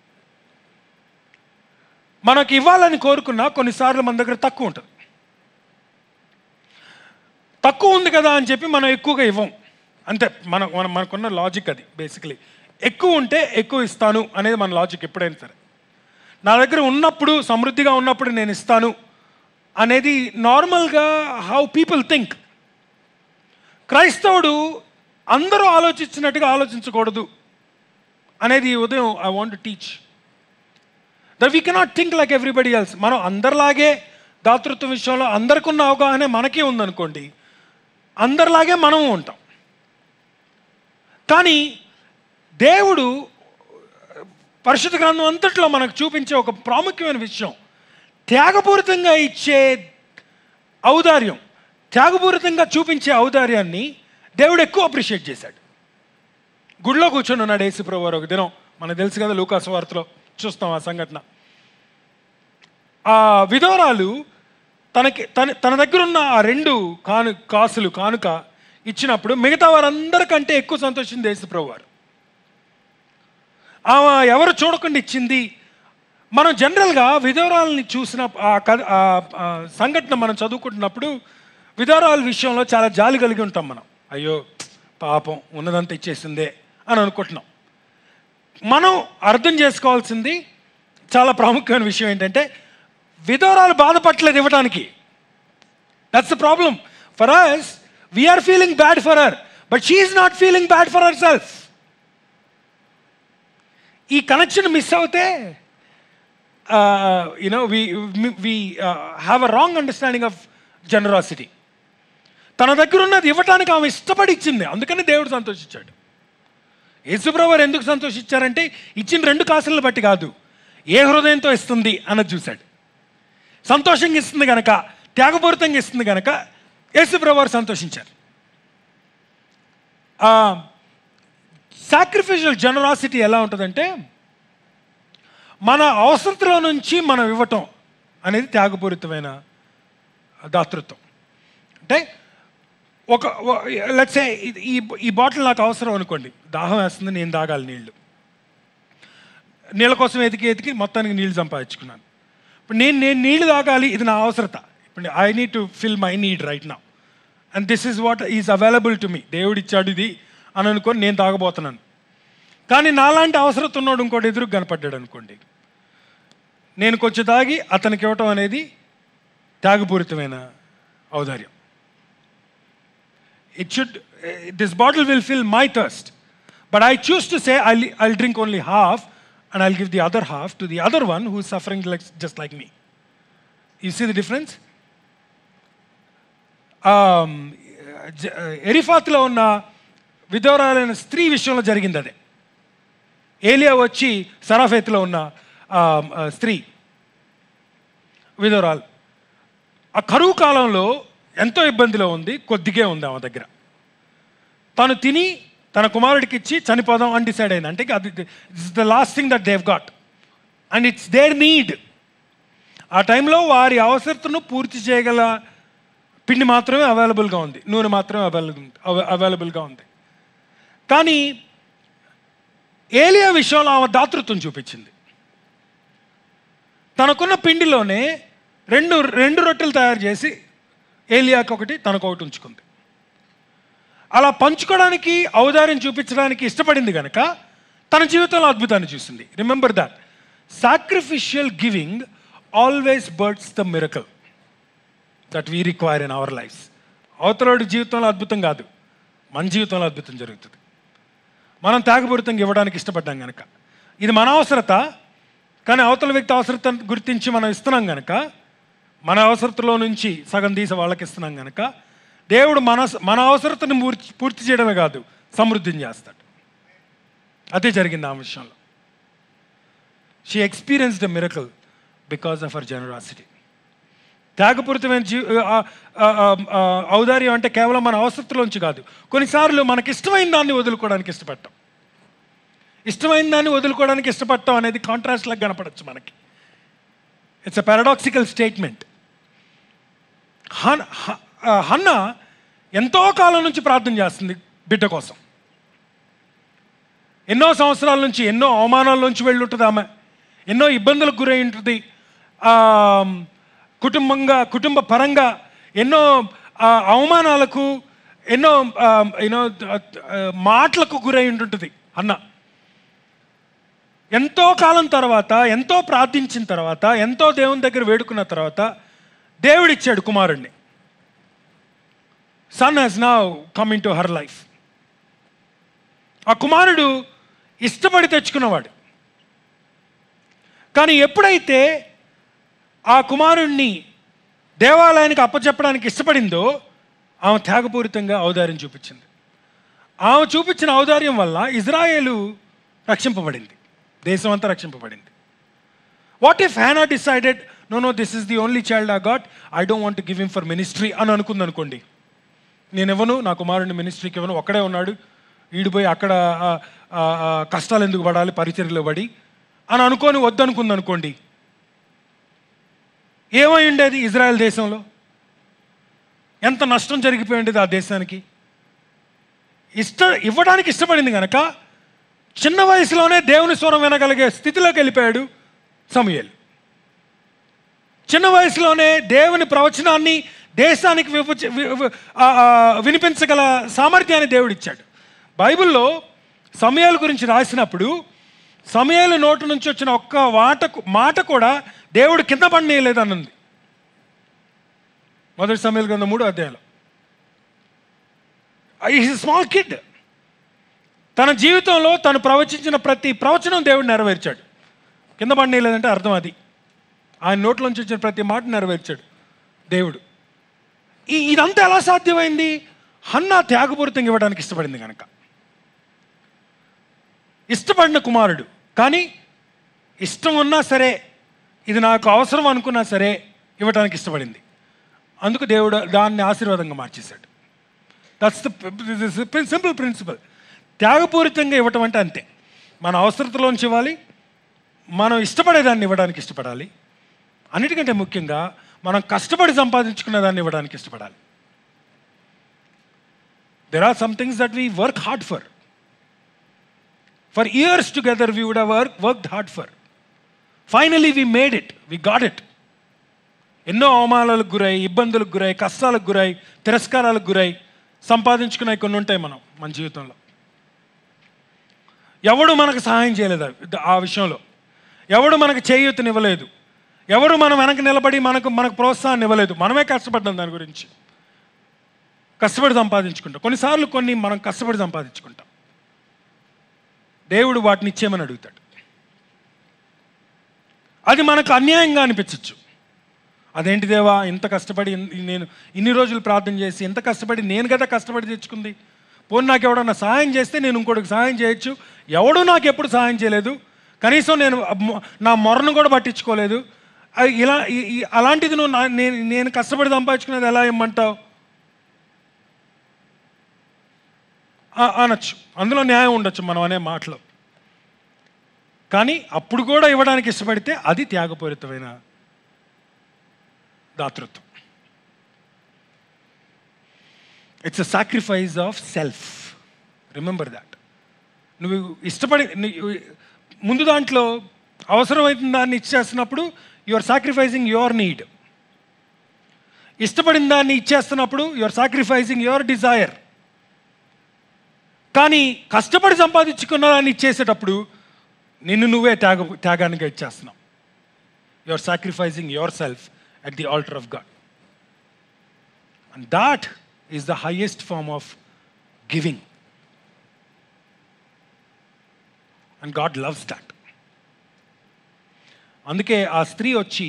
మనకి ఇవ్వాలని కోరుకున్నా కొన్నిసార్లు మన దగ్గర తక్కువ ఉంటుంది తక్కువ ఉంది కదా అని చెప్పి మనం ఎక్కువగా ఇవ్వం అంతే మన మన మనకున్న లాజిక్ అది బేసికలీ ఎక్కువ ఉంటే ఎక్కువ ఇస్తాను అనేది మన లాజిక్ ఎప్పుడైనా సరే నా దగ్గర ఉన్నప్పుడు సమృద్ధిగా ఉన్నప్పుడు నేను ఇస్తాను అనేది నార్మల్గా హౌ పీపుల్ థింక్ క్రైస్తవుడు అందరూ ఆలోచించినట్టుగా ఆలోచించకూడదు అనేది ఈ ఉదయం I want teach that we cannot think like everybody else మనం అందరిలాగే దాతృత్వం విషయంలో అందరికి ఉన్న అవగాహన మనకే ఉందనుకోండి అందరిలాగే మనము ఉంటాం కానీ దేవుడు పరిశుద్ధ గ్రంథం అంతట్లో మనకు చూపించే ఒక ప్రాముఖ్యమైన విషయం త్యాగపూరితంగా ఇచ్చే ఔదార్యం త్యాగపూరితంగా చూపించే ఔదార్యాన్ని దేవుడు ఎక్కువ అప్రిషియేట్ చేశాడు గుడిలో కూర్చొని ఉన్నాడు యేసుప్రభు వారు ఒక దినం మనకు తెలుసు కదా లూకాసు వార్తలో చూస్తాం ఆ సంఘటన ఆ విధవరాలు తనకి తన తన దగ్గర ఉన్న ఆ రెండు కాను కాసులు కానుక ఇచ్చినప్పుడు మిగతా వారందరికంటే ఎక్కువ సంతోషింది యేసుప్రభు వారు ఆమె ఎవరు చూడకుండా ఇచ్చింది మనం జనరల్గా విధవరాలని చూసిన ఆ కథ ఆ- ఆ సంఘటన మనం చదువుకుంటున్నప్పుడు విధవరాల విషయంలో చాలా జాలి కలిగి ఉంటాం మనం అయ్యో పాపం ఉన్నదంతా ఇచ్చేసిందే అని అనుకుంటున్నాం మనం అర్థం చేసుకోవాల్సింది చాలా ప్రాముఖ్యమైన విషయం ఏంటంటే విధవరాలు బాధపడలేదు ఇవ్వడానికి that's the problem for us we're feeling bad for her but she's not feeling bad for herself ఈ కనెక్షన్ మిస్ అవుతే you know we we have a wrong understanding of generosity తన దగ్గర ఉన్నది ఇవ్వటానికి ఆమె ఇష్టపడి ఇచ్చింది అందుకని దేవుడు సంతోషించాడు యేసుప్రభు ఎందుకు సంతోషించారంటే ఇచ్చిన రెండు కాసులను బట్టి కాదు ఏ హృదయంతో ఇస్తుంది అన్నది చూశాడు సంతోషంగా ఇస్తుంది కనుక త్యాగపూరితంగా ఇస్తుంది కనుక యేసుప్రభు వారు సంతోషించారు సాక్రిఫిషియల్ జనరాసిటీ ఎలా ఉంటుందంటే మన అవసరతలో నుంచి మనం ఇవ్వటం అనేది త్యాగపూరితమైన దాతృత్వం అంటే ఒక లెట్సే ఈ ఈ బాటిల్ నాకు అవసరం అనుకోండి దాహం వేస్తుంది నేను తాగాలి నీళ్ళు నీళ్ళ కోసం ఎతికి ఎతికి మొత్తానికి నీళ్ళు సంపాదించుకున్నాను ఇప్పుడు నేను నేను నీళ్ళు తాగాలి ఇది నా అవసరత ఇప్పుడు I need to fill my need right నా and this is what is available to me దేవుడు ఇచ్చాడు ఇది అని అనుకొని నేను తాగబోతున్నాను కానీ నాలాంటి అవసరత ఉన్నాడు ఇంకోటి ఎదురు కనపడ్డాడు అనుకోండి నేను కొంచెం తాగి అతనికి ఇవ్వటం అనేది త్యాగపూరితమైన ఔదార్యం it should this bottle will fill my thirst but I choose to say I I drink only half and I'll give the other half to the other one who suffering like just like me you see the difference ఎరిఫాత్లో ఉన్న విధవరాలైన స్త్రీ విషయంలో జరిగింది అదే ఏలియా వచ్చి సరాఫేత్లో ఉన్న ఆ, ఆ, స్త్రీ విధవరాలు ఆ కరువు కాలంలో ఎంతో ఇబ్బందిలో ఉంది కొద్దిగే ఉంది ఆమె దగ్గర తను తిని తన కుమారుడికి ఇచ్చి చనిపోదాం అని డిసైడ్ అయింది అంటే అది it's the last thing that they got and it's their need ఆ టైంలో వారి అవసరతను పూర్తి చేయగల పిండి మాత్రమే అవైలబుల్గా ఉంది నూనె మాత్రమే అవైలబుల్ అవైలబుల్గా ఉంది కానీ ఏలియా విషయంలో ఆమె దాతృత్వం చూపించింది తనకున్న పిండిలోనే రెండు రెండు రొట్టెలు తయారు చేసి ఏలియాకి ఒకటి తనకు ఒకటి ఉంచుకుంది అలా పంచుకోవడానికి ఔదార్యం చూపించడానికి ఇష్టపడింది కనుక తన జీవితంలో అద్భుతాన్ని చూసింది remember that sacrificial giving always births the miracle that we require in our life అవతలోడి జీవితంలో అద్భుతం కాదు మన జీవితంలో అద్భుతం జరుగుతుంది మనం త్యాగపూరితంగా ఇవ్వడానికి ఇష్టపడ్డాం కనుక ఇది మన అవసరత కానీ అవతల వ్యక్తి అవసరత గుర్తించి మనం ఇస్తున్నాం కనుక మన అవసరతలో నుంచి సగం తీసి వాళ్ళకి ఇస్తున్నాం కనుక దేవుడు మన మన అవసరతను పూర్తి పూర్తి చేయడమే కాదు సమృద్ధిని చేస్తాడు అదే జరిగింది ఆ విషయంలో she experienced the miracle because of our generosity త్యాగపూరితమైన జీ ఆ, ఆ, ఆ, ఆ, ఔదార్యం అంటే కేవలం మన అవసరతలోంచి కాదు కొన్నిసార్లు మనకి ఇష్టమైన దాన్ని వదులుకోవడానికి ఇష్టపడటం ఇష్టమైన దాన్ని వదులుకోవడానికి ఇష్టపడటం అనేది కాంట్రాస్ట్ లాగా కనపడచ్చు మనకి ఇట్స్ అ పారాడాక్సికల్ స్టేట్మెంట్ హన్ హ- ఆ, హన్న ఎంతో కాలం నుంచి ప్రార్థన చేస్తుంది బిడ్డ కోసం ఎన్నో సంవత్సరాల నుంచి ఎన్నో అవమానాల నుంచి వెళ్ళి ఉంటుంది ఆమె ఎన్నో ఇబ్బందులకు గురై ఉంటుంది ఆ, కుటుంబంగా కుటుంబ పరంగా ఎన్నో ఆ, అవమానాలకు ఎన్నో యూనో మాటలకు గురై ఉంటుంటుంది అన్న ఎంతో కాలం తర్వాత ఎంతో ప్రార్థించిన తర్వాత ఎంతో దేవుని దగ్గర వేడుకున్న తర్వాత దేవుడిచ్చాడు కుమారుణ్ణి సన్ హాజ్ నా కమింగ్ టు హర్ లైఫ్ ఆ కుమారుడు ఇష్టపడి తెచ్చుకున్నవాడు కానీ ఎప్పుడైతే ఆ కుమారుణ్ణి దేవాలయానికి అప్పచెప్పడానికి ఇష్టపడిందో ఆమె త్యాగపూరితంగా ఔదార్యం చూపించింది ఆమె చూపించిన ఔదార్యం వల్ల ఇజ్రాయేలు రక్షింపబడింది దేశం అంతా రక్షింపబడింది what if Hannah decided no no this is the only child uh got I don't want give him for ministry అని అనుకుంది అనుకోండి నేను ఇవ్వను నా కుమారుడిని మినిస్ట్రీకి ఇవ్వను ఒక్కడే ఉన్నాడు ఈడిపోయి అక్కడ ఆ, ఆ, ఆ, కష్టాలు ఎందుకు పడాలి పరిచర్యలో పడి అని అనుకొని వద్దనుకుంది అనుకోండి ఏమై ఉండేది ఇజ్రాయెల్ దేశంలో ఎంత నష్టం జరిగిపోయి ఉండేది ఆ దేశానికి ఇష్ట ఇవ్వడానికి ఇష్టపడింది కనుక చిన్న వయసులోనే దేవుని స్వరం వినగలిగే స్థితిలోకి వెళ్ళిపోయాడు సమయలు చిన్న వయసులోనే దేవుని ప్రవచనాన్ని దేశానికి విభజ వి- వి- ఆ, ఆ, వినిపించగల సామర్థ్యాన్ని దేవుడు ఇచ్చాడు బైబిల్లో సమయాల గురించి రాసినప్పుడు సమయాల నోటు నుంచి వచ్చిన ఒక్క మాట మాట కూడా దేవుడు కింద పడనీయలేదని ఉంది మొదటి సమయాల గ్రంథం మూడు అధ్యాయంలో ఈజ్ స్మాల్ కిడ్ తన జీవితంలో తను ప్రవచించిన ప్రతి ప్రవచనం దేవుడు నెరవేర్చాడు కింద పడనీయలేదంటే అర్థం అది ఆయన నోట్లోంచి వచ్చిన ప్రతి మాట నెరవేర్చాడు దేవుడు ఈ ఇదంతా ఎలా సాధ్యమైంది హన్నా త్యాగపూరితంగా ఇవ్వడానికి ఇష్టపడింది కనుక ఇష్టపడిన కుమారుడు కానీ ఇష్టం ఉన్నా సరే ఇది నాకు అవసరం అనుకున్నా సరే ఇవ్వడానికి ఇష్టపడింది అందుకు దేవుడు దాన్ని ఆశీర్వాదంగా మార్చేశాడు దట్స్ ద సింపుల్ ప్రిన్సిపల్ త్యాగపూరితంగా ఇవ్వటం అంటే అంతే మన అవసరతలోంచి ఇవ్వాలి మనం ఇష్టపడేదాన్ని ఇవ్వడానికి ఇష్టపడాలి అన్నిటికంటే ముఖ్యంగా మనం కష్టపడి సంపాదించుకునే దాన్ని ఇవ్వడానికి ఇష్టపడాలి there are some things that we work hard for for years together we would work worked hard for finally we made it we got it ఎన్నో అవమానాలకు గురై ఇబ్బందులకు గురై కష్టాలకు గురై తిరస్కారాలకు గురై సంపాదించుకునే కొన్ని ఉంటాయి మనం మన జీవితంలో ఎవడు మనకు సహాయం చేయలేదు ఆ- ఆ విషయంలో ఎవడు మనకు చేయూతనివ్వలేదు ఎవరు మనం వెనక నిలబడి మనకు మనకు ప్రోత్సాహాన్ని ఇవ్వలేదు మనమే కష్టపడ్డాం దాని గురించి కష్టపడి సంపాదించుకుంటాం కొన్నిసార్లు కొన్ని మనం కష్టపడి సంపాదించుకుంటాం దేవుడు వాటిని ఇచ్చేయమని అడుగుతాడు అది మనకు అన్యాయంగా అనిపించవచ్చు అదేంటి దేవా ఇంత కష్టపడి ఇన్- నేను ఇన్ని రోజులు ప్రార్థన చేసి ఇంత కష్టపడి నేను కదా కష్టపడి తెచ్చుకుంది పోనీ నాకు ఎవడన్నా సహాయం చేస్తే నేను ఇంకోటికి సహాయం చేయొచ్చు ఎవడు నాకు ఎప్పుడు సహాయం చేయలేదు కనీసం నేను మొ- నా మొరను కూడా పట్టించుకోలేదు అ- ఇలా ఈ- ఈ- అలాంటిది నువ్వు నా- నేను నేను కష్టపడి సంపాదించుకునేది ఎలా ఇమ్మంటావు ఆ- అనొచ్చు అందులో న్యాయం ఉండొచ్చు మనం అనే మాటలో కానీ అప్పుడు కూడా ఇవ్వడానికి ఇష్టపడితే అది త్యాగపూరితమైన దాతృత్వం it's a sacrifice of self remember that నువ్వు ఇష్టపడి నీ- ముందు దాంట్లో అవసరమైన దాన్ని ఇచ్చేస్తున్నప్పుడు you are sacrificing your need ఇష్టపడిన దాన్ని ఇచ్చేస్తున్నప్పుడు you are sacrificing your desire కానీ కష్టపడి సంపాదించుకున్న దాన్ని ఇచ్చేసేటప్పుడు నిన్ను నువ్వే త్యాగ త్యాగానికి ఇచ్చేస్తున్నావు you are sacrificing yourself at the altar of God. And that is the highest form of giving. And God loves that. అందుకే ఆ స్త్రీ వచ్చి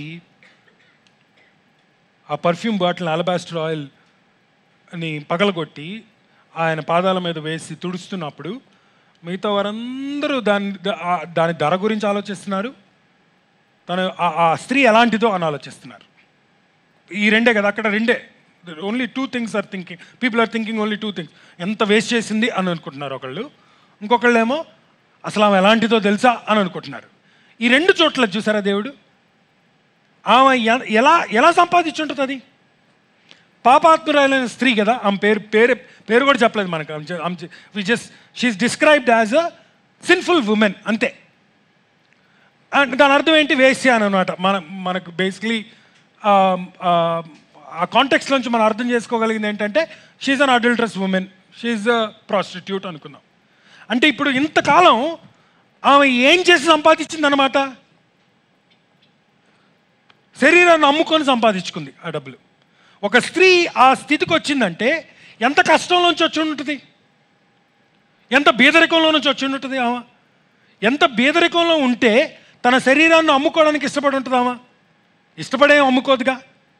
ఆ పర్ఫ్యూమ్ బాటిల్ అలబాస్టర్ ఆయిల్ అని పగలగొట్టి ఆయన పాదాల మీద వేసి తుడుస్తున్నప్పుడు మిగతా వారందరూ దాని దా- ఆ- దాని ధర గురించి ఆలోచిస్తున్నారు తను ఆ- ఆ స్త్రీ ఎలాంటిదో అని ఆలోచిస్తున్నారు ఈ రెండే కదా అక్కడ రెండే only two things are thinking people are thinking only two things ఎంత వేస్ట్ చేసింది అని అనుకుంటున్నారు ఒకళ్ళు ఇంకొకళ్ళు ఏమో అసలు ఆమె ఎలాంటిదో తెలుసా అని అనుకుంటున్నారు ఈ రెండు చోట్ల చూసారా దేవుడు ఆమె ఎ- ఎలా ఎలా సంపాదించుంటుంది అది పాపాత్మురాలైన స్త్రీ కదా ఆమె పేరు పేరు పేరు కూడా చెప్పలేదు మనకు we just she's described as a sinful woman అంతే అండ్ దాని అర్థం ఏంటి వేశ్య అని అనమాట మన మనకు బేసిక్లీ ఆ కాంటెక్స్ట్ నుంచి మనం అర్థం చేసుకోగలిగింది ఏంటంటే she's an adulterous woman she's a prostitute అనుకుందాం అంటే ఇప్పుడు ఇంతకాలం ఆమె ఏం చేసి సంపాదించిందనమాట శరీరాన్ని అమ్ముకొని సంపాదించుకుంది ఆ డబ్బులు ఒక స్త్రీ ఆ స్థితికి వచ్చిందంటే ఎంత కష్టంలోంచి వచ్చి ఉంటుంది ఎంత బీదరికంలో నుంచి వచ్చి ఉంటుంది ఆమె ఎంత బీదరికంలో ఉంటే తన శరీరాన్ని అమ్ముకోవడానికి ఇష్టపడి ఉంటుంది ఆమె ఇష్టపడే అమ్ముకోదుగా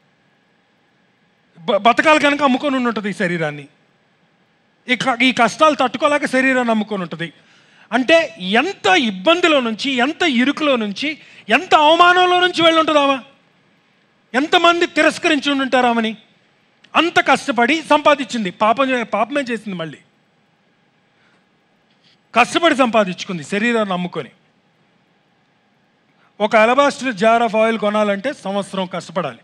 బ- బతకాలి కనుక అమ్ముకొని ఉండి ఉంటుంది ఈ శరీరాన్ని ఈ క- ఈ కష్టాలు తట్టుకోలేక శరీరాన్ని అమ్ముకొని ఉంటుంది అంటే ఎంత ఇబ్బందిలో నుంచి ఎంత ఇరుకులో నుంచి ఎంత అవమానంలో నుంచి వెళ్ళి ఉంటుంది ఆమె ఎంతమంది తిరస్కరించి ఉండి ఉంటారు ఆమెని అంత కష్టపడి సంపాదించింది పాపం చే- పాపమే చేసింది మళ్ళీ కష్టపడి సంపాదించుకుంది శరీరాన్ని అమ్ముకొని ఒక అలబాస్టర్ జార్ ఆఫ్ ఆయిల్ కొనాలంటే సంవత్సరం కష్టపడాలి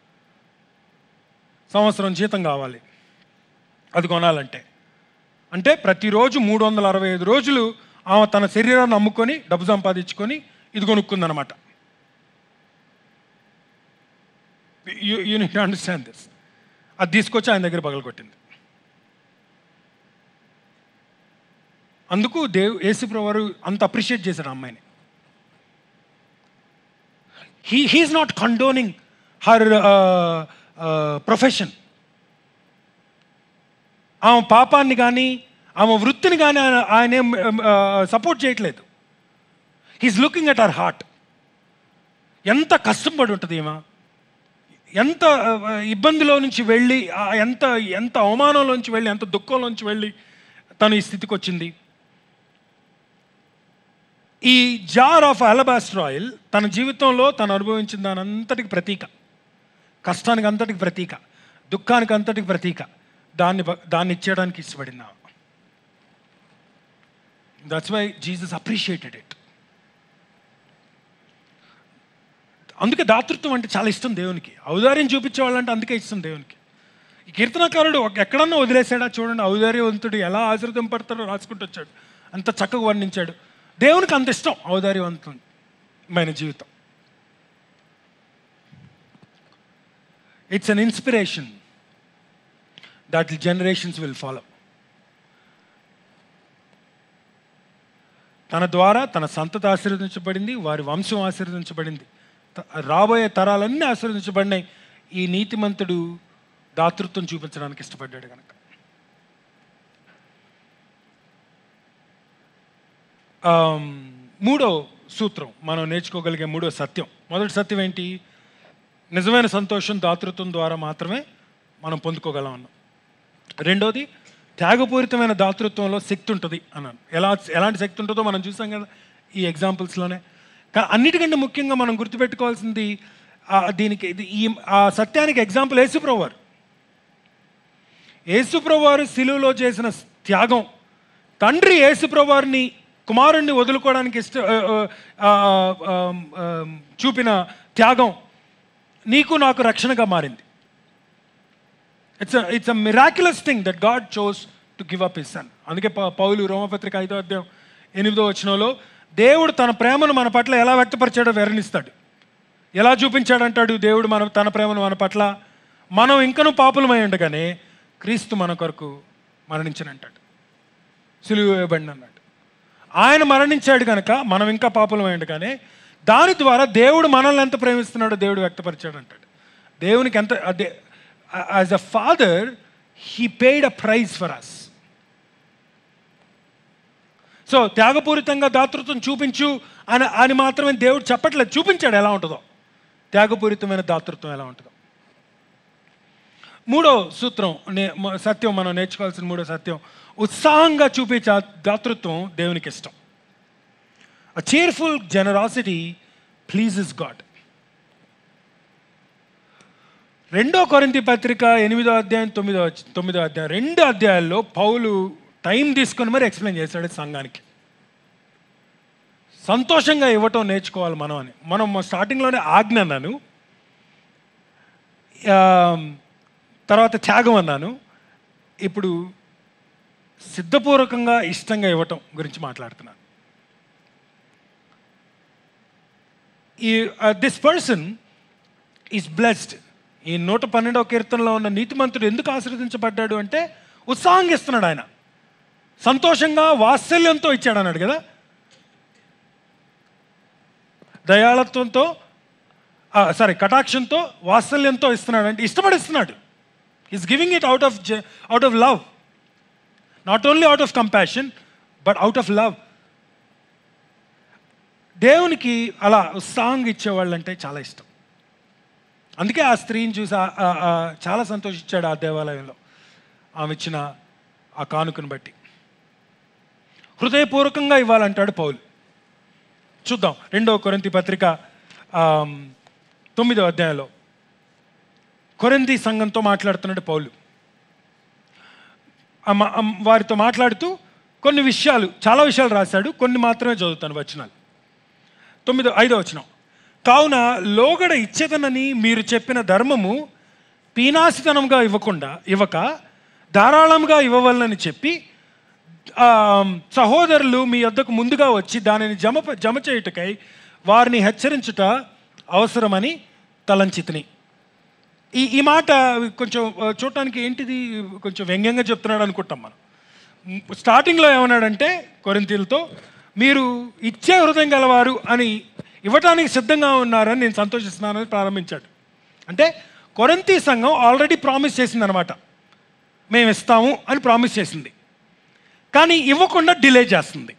సంవత్సరం జీతం కావాలి అది కొనాలంటే అంటే ప్రతిరోజు మూడు వందల అరవై ఐదు రోజులు ఆమె తన శరీరాన్ని అమ్ముకొని డబ్బు సంపాదించుకొని ఇది కొనుక్కుందనమాట యూ నీట్ అండర్స్టాండ్ దిస్ అది తీసుకొచ్చి ఆయన దగ్గర పగలగొట్టింది అందుకు దేవ్ యేసుప్రభు వారు అంత అప్రిషియేట్ చేశారు ఆ అమ్మాయిని he he's not condoning her profession ఆమె పాపాన్ని కానీ ఆమె వృత్తిని కానీ ఆయన ఆయన ఏం సపోర్ట్ చేయట్లేదు he's looking at our heart ఎంత కష్టపడి ఉంటుంది ఈమె ఎంత ఆ, ఇబ్బందిలో నుంచి వెళ్ళి ఆ, ఎంత ఎంత అవమానంలోంచి వెళ్ళి ఎంత దుఃఖంలోంచి వెళ్ళి తను ఈ స్థితికి వచ్చింది ఈ జార్ ఆఫ్ అలబాస్టర్ ఆయిల్ తన జీవితంలో తను అనుభవించిన దాని అంతటికి ప్రతీక కష్టానికి అంతటికి ప్రతీక దుఃఖానికి అంతటికి ప్రతీక దాన్ని బ- దాన్ని ఇచ్చేయడానికి ఇష్టపడింది that's why Jesus appreciated it అందుకే దాతృత్వం అంటే చాలా ఇష్టం దేవునికి ఔదార్యం చూపించేవాళ్ళంటే అందుకే ఇష్టం దేవునికి ఈ కీర్తనకారుడు ఒక- ఎక్కడన్నా వదిలేసాడా చూడండి ఔదార్యవంతుడు ఎలా ఆశ్రదింపడతాడో రాసుకుంటూ వచ్చాడు అంత చక్కగా వర్ణించాడు దేవునికి అంత ఇష్టం ఔదార్యవంతమైన జీవితం it's an inspiration that generations will follow తన ద్వారా తన సంతతి ఆశీర్వదించబడింది వారి వంశం ఆశీర్వదించబడింది త- రాబోయే తరాలన్నీ ఆశీర్వదించబడినాయి ఈ నీతిమంతుడు దాతృత్వం చూపించడానికి ఇష్టపడ్డాడు కనుక ఆమ్, మూడో సూత్రం మనం నేర్చుకోగలిగే మూడో సత్యం మొదటి సత్యం ఏంటి నిజమైన సంతోషం దాతృత్వం ద్వారా మాత్రమే మనం పొందుకోగలం అన్నాం రెండోది త్యాగపూరితమైన దాతృత్వంలో శక్తి ఉంటుంది అన్నాను ఎలా ఎలాంటి శక్తి ఉంటుందో మనం చూసాం కదా ఈ ఎగ్జాంపుల్స్లోనే కా అన్నిటికంటే ముఖ్యంగా మనం గుర్తుపెట్టుకోవాల్సింది ఆ దీనికి ఇది ఈ ఆ సత్యానికి ఎగ్జాంపుల్ యేసుప్రభు వారు యేసుప్రభు వారు సిలువలో చేసిన త్యాగం తండ్రి యేసుప్రభు వారిని కుమారుణ్ణి వదులుకోవడానికి ఇష్ట ఆ, ఆ, ఆ, ఆ, చూపిన త్యాగం నీకు నాకు రక్షణగా మారింది it's it's a miraculous thing that God chose to give up his son అందుకే ప- పౌలు రోమపత్రిక ఐదో అధ్యాయం ఎనిమిదో వచనంలో దేవుడు తన ప్రేమను మన పట్ల ఎలా వ్యక్తపరిచాడో వివరణిస్తాడు ఎలా చూపించాడంటాడు దేవుడు మన తన ప్రేమను మన పట్ల మనం ఇంకనూ పాపులమై ఉండగానే క్రీస్తు మన కొరకు మరణించనంటాడు సిలువ వేయబడిన అన్నాడు ఆయన మరణించాడు కనుక మనం ఇంకా పాపులమై ఉండగానే దాని ద్వారా దేవుడు మనల్ని ఎంత ప్రేమిస్తున్నాడో దేవుడు వ్యక్తపరిచాడు అంటాడు దేవునికి ఎంత అదే as a father he paid a price for us so త్యాగపూరితంగా దాతృత్వం చూపించు అని అని మాత్రమే దేవుడు చెప్పట్లేదు చూపించాడు ఎలా ఉంటుందో త్యాగపూరితమైన దాతృత్వం ఎలా ఉంటుందో మూడో సూత్రం నే- మ- సత్యం మనం నేర్చుకోవాల్సిన మూడో సత్యం ఉత్సాహంగా చూపించే ఆ దాతృత్వం దేవునికి ఇష్టం a cheerful generosity pleases God రెండో కొరింతి పత్రిక ఎనిమిదో అధ్యాయం తొమ్మిదో అధ్య- తొమ్మిదో అధ్యాయం రెండు అధ్యాయాల్లో పౌలు టైం తీసుకొని మరి ఎక్స్ప్లెయిన్ చేశాడు సంఘానికి సంతోషంగా ఇవ్వటం నేర్చుకోవాలి మనం అని మనం స్టార్టింగ్లోనే ఆజ్ఞ అన్నాను ఆ, తర్వాత త్యాగం అన్నాను ఇప్పుడు సిద్ధపూర్వకంగా ఇష్టంగా ఇవ్వటం గురించి మాట్లాడుతున్నాను ఈ దిస్ పర్సన్ ఈజ్ బ్లెస్డ్ ఈ నూట పన్నెండవ కీర్తనలో ఉన్న నీతిమంతుడు ఎందుకు ఆశీర్వదించబడ్డాడు అంటే ఉత్సాహంగా ఇస్తున్నాడు ఆయన సంతోషంగా వాత్సల్యంతో ఇచ్చాడు అన్నాడు కదా దయాళత్వంతో సారీ కటాక్షంతో వాత్సల్యంతో ఇస్తున్నాడు అంటే ఇష్టపడి ఇస్తున్నాడు is giving it out of out of love not only out of compassion but out of love దేవునికి అలా ఉత్సాహంగా ఇచ్చేవాళ్ళంటే చాలా ఇష్టం అందుకే ఆ స్త్రీని చూసి ఆ- ఆ- ఆ చాలా సంతోషించాడు ఆ దేవాలయంలో ఆమె ఇచ్చిన ఆ కానుకను బట్టి హృదయపూర్వకంగా ఇవ్వాలంటాడు పౌలు చూద్దాం రెండవ కొరింతి పత్రిక ఆమ్, తొమ్మిదవ అధ్యాయంలో కొరింతి సంఘంతో మాట్లాడుతున్నాడు పౌలు ఆ మా- ఆ వారితో మాట్లాడుతూ కొన్ని విషయాలు చాలా విషయాలు రాశాడు కొన్ని మాత్రమే చదువుతాను వచనాలు తొమ్మిదో ఐదో వచనం కావున లోగడ ఇచ్చేదనని మీరు చెప్పిన ధర్మము పీనాసితనంగా ఇవ్వకుండా ఇవ్వక ధారాళంగా ఇవ్వవలనని చెప్పి ఆ, సహోదరులు మీ వద్దకు ముందుగా వచ్చి దానిని జమ జమ చేయుటకై వారిని హెచ్చరించుట అవసరమని తలంచితిని ఈ ఈ మాట కొంచెం ఆ, చూడటానికి ఏంటిది కొంచెం వ్యంగ్యంగా చెప్తున్నాడు అనుకుంటాం మనం మ్, స్టార్టింగ్లో ఏమన్నాడంటే కొరింతీలతో మీరు ఇచ్చే హృదయం గలవారు అని ఇవ్వటానికి సిద్ధంగా ఉన్నారని నేను సంతోషిస్తున్నానని ప్రారంభించాడు అంటే కొరంతి సంఘం ఆల్రెడీ ప్రామిస్ చేసిందనమాట మేము ఇస్తాము అని ప్రామిస్ చేసింది కానీ ఇవ్వకుండా డిలే చేస్తుంది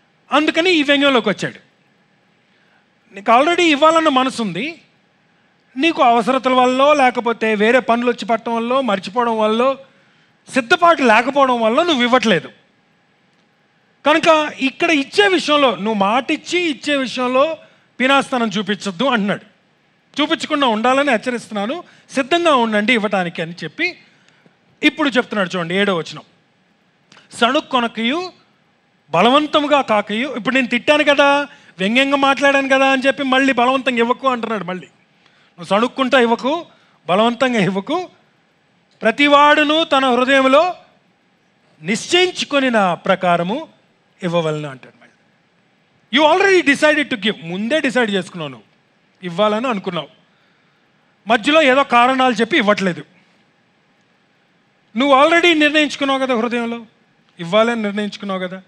అందుకని ఈ వ్యంగ్యంలోకి వచ్చాడు నీకు ఆల్రెడీ ఇవ్వాలన్న మనసు ఉంది నీకు అవసరతల వల్ల లేకపోతే వేరే పనులు వచ్చి పట్టడం వల్ల మర్చిపోవడం వల్ల సిద్ధపాటు లేకపోవడం వల్ల నువ్వు ఇవ్వట్లేదు కనుక ఇక్కడ ఇచ్చే విషయంలో నువ్వు మాట ఇచ్చి ఇచ్చే విషయంలో పినాస్తనం చూపించొద్దు అంటున్నాడు చూపించకుండా ఉండాలని హెచ్చరిస్తున్నాను సిద్ధంగా ఉండండి ఇవ్వటానికి అని చెప్పి ఇప్పుడు చెప్తున్నాడు చూడండి ఏడో వచనం సణుక్కొనకయు బలవంతంగా కాకయు ఇప్పుడు నేను తిట్టాను కదా వ్యంగ్యంగా మాట్లాడాను కదా అని చెప్పి మళ్ళీ బలవంతంగా ఇవ్వకు అంటున్నాడు మళ్ళీ నువ్వు సణుక్కుంటా ఇవ్వకు బలవంతంగా ఇవ్వకు ప్రతివాడును తన హృదయంలో నిశ్చయించుకొని నా ప్రకారము ఇవ్వవలను అంటాడు మళ్ళీ you already decided to give ముందే డిసైడ్ చేసుకున్నావు నువ్వు ఇవ్వాలని అనుకున్నావు మధ్యలో ఏదో కారణాలు చెప్పి ఇవ్వట్లేదు నువ్వు ఆల్రెడీ నిర్ణయించుకున్నావు కదా హృదయంలో ఇవ్వాలని నిర్ణయించుకున్నావు కదా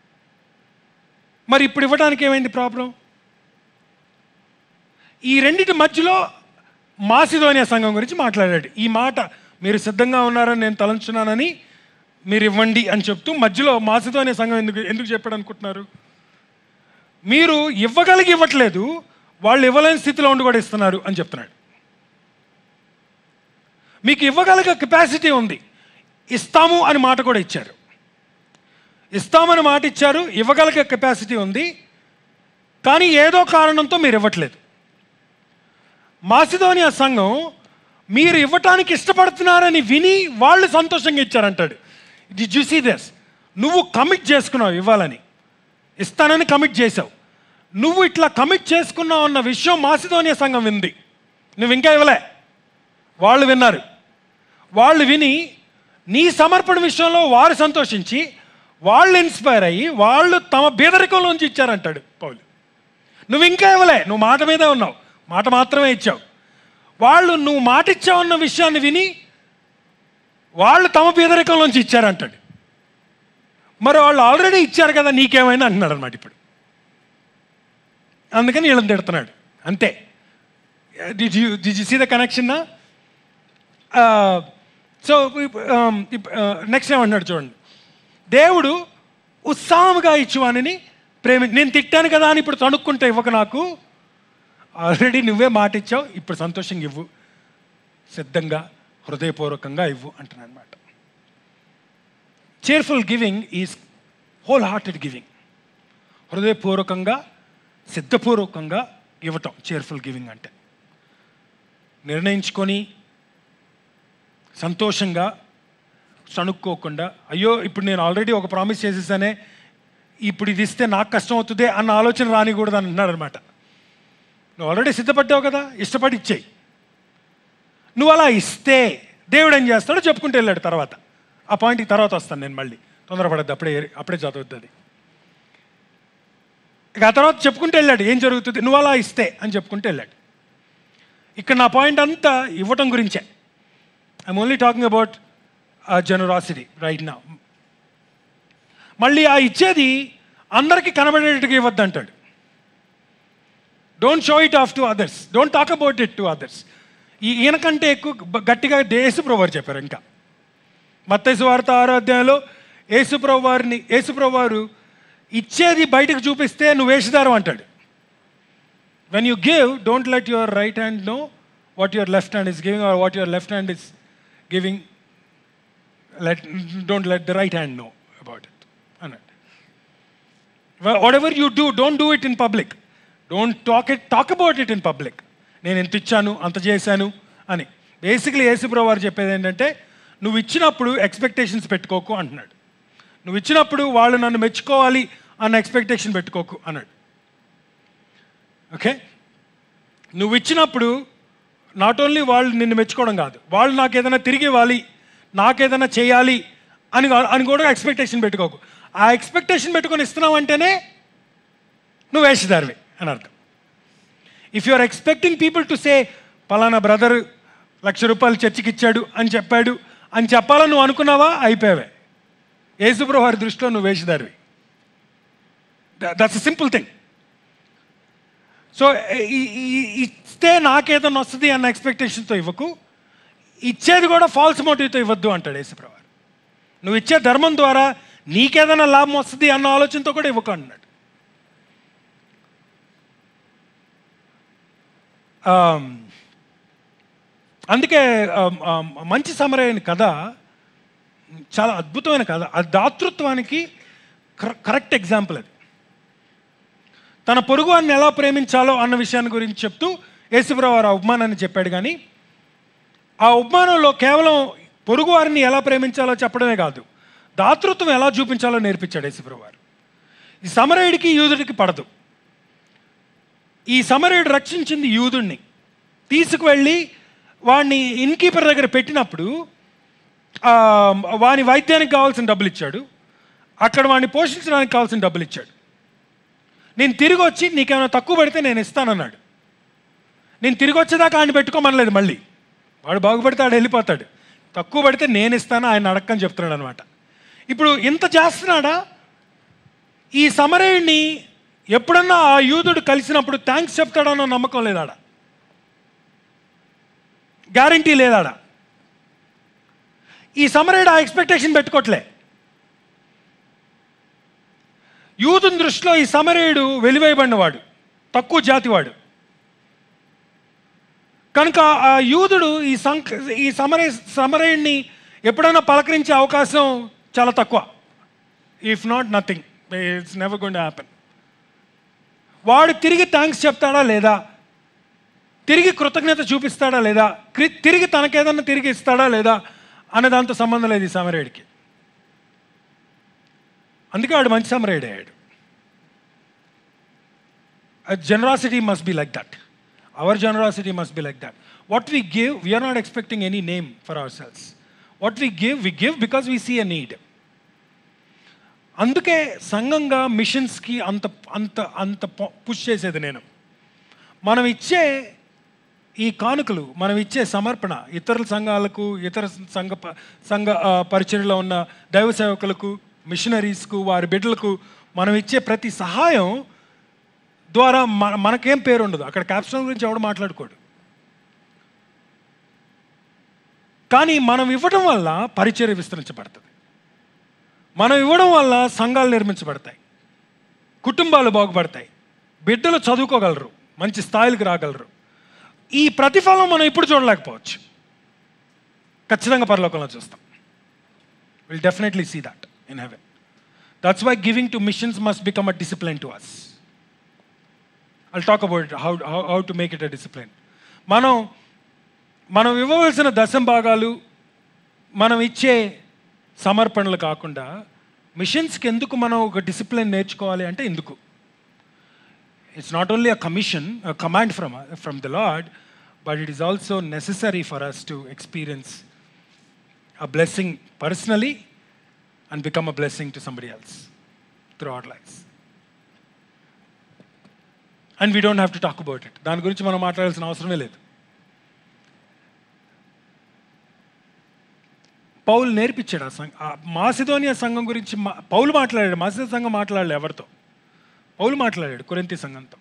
మరి ఇప్పుడు ఇవ్వడానికి ఏమైంది ప్రాబ్లం ఈ రెండిటి మధ్యలో మాసిధోనియా సంఘం గురించి మాట్లాడాడు ఈ మాట మీరు సిద్ధంగా ఉన్నారని నేను తలంచున్నానని మీరు ఇవ్వండి అని చెప్తూ మధ్యలో మాసిధోనియా సంఘం ఎందుకు ఎందుకు చెప్పాడు అనుకుంటున్నారు మీరు ఇవ్వగలిగి ఇవ్వట్లేదు వాళ్ళు ఇవ్వలేని స్థితిలో ఉండి కూడా ఇస్తున్నారు అని చెప్తున్నాడు మీకు ఇవ్వగలిగే కెపాసిటీ ఉంది ఇస్తాము అని మాట కూడా ఇచ్చారు ఇస్తామని మాట ఇచ్చారు ఇవ్వగలిగే కెపాసిటీ ఉంది కానీ ఏదో కారణంతో మీరు ఇవ్వట్లేదు మాసిధోనియా సంఘం మీరు ఇవ్వటానికి ఇష్టపడుతున్నారని విని వాళ్ళు సంతోషంగా ఇచ్చారంటాడు డి జూసీ దస్ నువ్వు కమిట్ చేసుకున్నావు ఇవ్వాలని ఇస్తానని కమిట్ చేసావు నువ్వు ఇట్లా కమిట్ చేసుకున్నావు అన్న విషయం మాసిధోనియా సంఘం వింది నువ్వు ఇంకా ఇవ్వలే వాళ్ళు విన్నారు వాళ్ళు విని నీ సమర్పణ విషయంలో వారు సంతోషించి వాళ్ళు ఇన్స్పైర్ అయ్యి వాళ్ళు తమ బీదరికంలోంచి ఇచ్చారంటాడు పౌలు నువ్వు ఇంకా ఇవ్వలే నువ్వు మాట మీదే ఉన్నావు మాట మాత్రమే ఇచ్చావు వాళ్ళు నువ్వు మాట ఇచ్చావన్న విషయాన్ని విని వాళ్ళు తమ బీదరికంలోంచి ఇచ్చారంటాడు మరి వాళ్ళు ఆల్రెడీ ఇచ్చారు కదా నీకేమైనా అంటున్నాడు అనమాట ఇప్పుడు అందుకని వీళ్ళని తిడుతున్నాడు అంతే do you see the connection so next ఏమంటున్నాడు చూడండి దేవుడు ఉత్సాహంగా ఇచ్చువానిని ప్రేమి నేను తిట్టాను కదా అని ఇప్పుడు తణుక్కుంటే ఇవ్వక నాకు ఆల్రెడీ నువ్వే మాట ఇచ్చావు ఇప్పుడు సంతోషంగా ఇవ్వు సిద్ధంగా హృదయపూర్వకంగా ఇవ్వు అంటున్నాను అనమాట cheerful giving is whole hearted giving హృదయపూర్వకంగా సిద్ధపూర్వకంగా ఇవ్వటం చేర్ఫుల్ గివింగ్ అంటే నిర్ణయించుకొని సంతోషంగా సణుక్కోకుండా అయ్యో ఇప్పుడు నేను ఆల్రెడీ ఒక ప్రామిస్ చేసేసానే ఇప్పుడు ఇది ఇస్తే నాకు కష్టం అవుతుంది అన్న ఆలోచన రానికూడదు అని అన్నాడు అనమాట నువ్వు ఆల్రెడీ సిద్ధపడ్డావు కదా ఇష్టపడి ఇచ్చేయి నువ్వు అలా ఇస్తే దేవుడు ఏం చేస్తాడో చెప్పుకుంటూ వెళ్ళాడు తర్వాత ఆ పాయింట్కి తర్వాత వస్తాను నేను మళ్ళీ తొందరపడద్దు అప్పుడే అప్పుడే చదవద్దు అది ఇక ఆ తర్వాత చెప్పుకుంటూ వెళ్ళాడు ఏం జరుగుతుంది నువ్వు అలా ఇస్తే అని చెప్పుకుంటూ వెళ్ళాడు ఇక్కడ నా పాయింట్ అంతా ఇవ్వటం గురించే I'm only talking about generosity right నా మళ్ళీ ఆ ఇచ్చేది అందరికీ కనబడేట్టుగా ఇవ్వద్దు అంటాడు don't show it off to others don't talk about it to others ఈ ఈయనకంటే ఎక్కువ బ- గట్టిగా యేసుప్రభు వారు చెప్పారు ఇంకా మత్తైసు వార్త ఆరో అధ్యాయంలో యేసుప్రభు వారిని యేసుప్రభు వారు ఇచ్చేది బయటకు చూపిస్తే నువ్వు వేషధారం అంటాడు when you give don't let your right hand know what your left hand is giving or what your left hand is giving let don't let the right hand know about it అన్నాడు whatever you do don't do it in public don't talk it talk about it in public నేను ఎంత ఇచ్చాను అంత చేశాను అని basically యేసుప్రభు వారు చెప్పేది ఏంటంటే నువ్వు ఇచ్చినప్పుడు ఎక్స్పెక్టేషన్స్ పెట్టుకోకు అంటున్నాడు నువ్వు ఇచ్చినప్పుడు వాళ్ళు నన్ను మెచ్చుకోవాలి అన్న ఎక్స్పెక్టేషన్ పెట్టుకోకు అన్నాడు ఓకే నువ్వు ఇచ్చినప్పుడు నాట్ ఓన్లీ వాళ్ళు నిన్ను మెచ్చుకోవడం కాదు వాళ్ళు నాకు ఏదైనా తిరిగి ఇవ్వాలి నాకేదైనా చేయాలి అని కా- అని కూడా ఎక్స్పెక్టేషన్ పెట్టుకోకు ఆ ఎక్స్పెక్టేషన్ పెట్టుకొని ఇస్తున్నావు అంటేనే నువ్వు వేషధారివి అని అర్థం if you are expecting people to say పలానా బ్రదర్ లక్ష రూపాయలు చర్చికి ఇచ్చాడు అని చెప్పాడు అని చెప్పాలని నువ్వు అనుకున్నావా అయిపోయావే యేసుప్రభు వారి దృష్టిలో నువ్వు వేషధారివి దట్స్ సింపుల్ థింగ్ సో ఈ- ఈ- ఇస్తే నాకేదన్నా వస్తుంది అన్న ఎక్స్పెక్టేషన్తో ఇవ్వకు ఇచ్చేది కూడా ఫాల్స్ మోటివ్తో ఇవ్వద్దు అంటాడు యేసుప్రభు వారు. నువ్వు ఇచ్చే ధర్మం ద్వారా నీకేదైనా లాభం వస్తుంది అన్న ఆలోచనతో కూడా ఇవ్వకు అన్నాడు అందుకే ఆ, ఆ, మంచి సమరయ్యని కథ చాలా అద్భుతమైన కథ ఆ దాతృత్వానికి కర- కరెక్ట్ ఎగ్జాంపుల్ అది తన పొరుగు వారిని ఎలా ప్రేమించాలో అన్న విషయాన్ని గురించి చెప్తూ యేసుప్రభు వారు ఆ ఉపమానాన్ని చెప్పాడు కానీ ఆ ఉపమానంలో కేవలం పొరుగు వారిని ఎలా ప్రేమించాలో చెప్పడమే కాదు దాతృత్వం ఎలా చూపించాలో నేర్పించాడు యేసుప్రభు వారు ఈ సమరయుడికి యూదుడికి పడదు ఈ సమరయుడు రక్షించింది యూదుణ్ణి తీసుకువెళ్ళి వాడిని ఇన్కీపర్ దగ్గర పెట్టినప్పుడు ఆ, వాని వైద్యానికి కావాల్సిన డబ్బులు ఇచ్చాడు అక్కడ వాడిని పోషించడానికి కావాల్సిన డబ్బులు ఇచ్చాడు నేను తిరిగి వచ్చి నీకేమైనా తక్కువ పడితే నేను ఇస్తానన్నాడు నేను తిరిగి వచ్చేదాకా ఆయన పెట్టుకోమనలేదు మళ్ళీ వాడు బాగుపడితే ఆడు వెళ్ళిపోతాడు తక్కువ పడితే నేను ఇస్తాను ఆయన అడక్కని చెప్తున్నాడు అనమాట ఇప్పుడు ఇంత చేస్తున్నాడా ఈ సమరయుడిని ఎప్పుడన్నా ఆ యూదుడు కలిసినప్పుడు థ్యాంక్స్ చెప్తాడన్న నమ్మకం లేదాడ గ్యారంటీ లేదాడ ఈ సమరయుడు ఆ ఎక్స్పెక్టేషన్ పెట్టుకోవట్లే యూదుని దృష్టిలో ఈ సమరయుడు వెలివేయబడినవాడు తక్కువ జాతివాడు కనుక ఆ యూదుడు ఈ సంక ఈ సమర సమరయుణ్ణి ఎప్పుడైనా పలకరించే అవకాశం చాలా తక్కువ if not nothing it's never gonna happen వాడు తిరిగి థ్యాంక్స్ చెప్తాడా లేదా తిరిగి కృతజ్ఞత చూపిస్తాడా లేదా క్రి- తిరిగి తనకేదన్నా తిరిగి ఇస్తాడా లేదా అనే దాంతో సంబంధం లేదు ఈ సమరయుడికి అందుకే వాడు మంచి సమరయుడు అయ్యాడు generosity must be like that our generosity must be like that what we give we're not expecting any name for our selves what we give we give because we see a need అందుకే సంఘంగా మిషన్స్కి అంత అంత అంత push చేసేది నేను మనం ఇచ్చే ఈ కానుకలు మనం ఇచ్చే సమర్పణ ఇతరుల సంఘాలకు ఇతర సంఘ ప- సంఘ ఆ, పరిచర్యలో ఉన్న దైవ సేవకులకు మిషనరీస్కు వారి బిడ్డలకు మనం ఇచ్చే ప్రతి సహాయం ద్వారా మన మనకేం పేరు ఉండదు అక్కడ క్యాప్షన్ గురించి ఎవడు మాట్లాడుకోడు కానీ మనం ఇవ్వడం వల్ల పరిచర్య విస్తరించబడుతుంది మనం ఇవ్వడం వల్ల సంఘాలు నిర్మించబడతాయి కుటుంబాలు బాగుపడతాయి బిడ్డలు చదువుకోగలరు మంచి స్థాయిలకు రాగలరు ఈ ప్రతిఫలం మనం ఇప్పుడు చూడలేకపోవచ్చు ఖచ్చితంగా పరలోకంలో చూస్తాం will definitely see that in heaven that's why giving to missions must become a discipline to us I'll talk about how how to make it a discipline మనం మనం ఇవ్వవలసిన దశం భాగాలు మనం ఇచ్చే సమర్పణలు కాకుండా మిషన్స్కి ఎందుకు మనం ఒక డిసిప్లిన్ నేర్చుకోవాలి అంటే ఎందుకు it's not only a commission command from from the lord but it is also necessary for us to experience a blessing personally and become a blessing to somebody else through our lives and we don't have to talk about it దాని గురించి మనం మాట్లాడాల్సిన అవసరమే లేదు పౌలు నేర్పించాడు ఆ సంఘ ఆ మాసిదోనియా సంఘం గురించి మా పౌలు మాట్లాడాడు మాసిదో సంఘం మాట్లాడలే ఎవరితో పౌలు మాట్లాడాడు కొరింతి సంఘంతో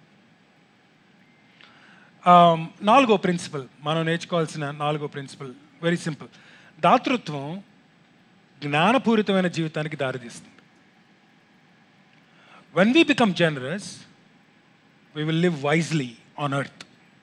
ఆ, నాలుగో ప్రిన్సిపల్ మనం నేర్చుకోవాల్సిన నాలుగో ప్రిన్సిపల్ వెరీ సింపుల్ దాతృత్వం జ్ఞానపూరితమైన జీవితానికి దారితీస్తుంది when we become generous we will live wisely on earth.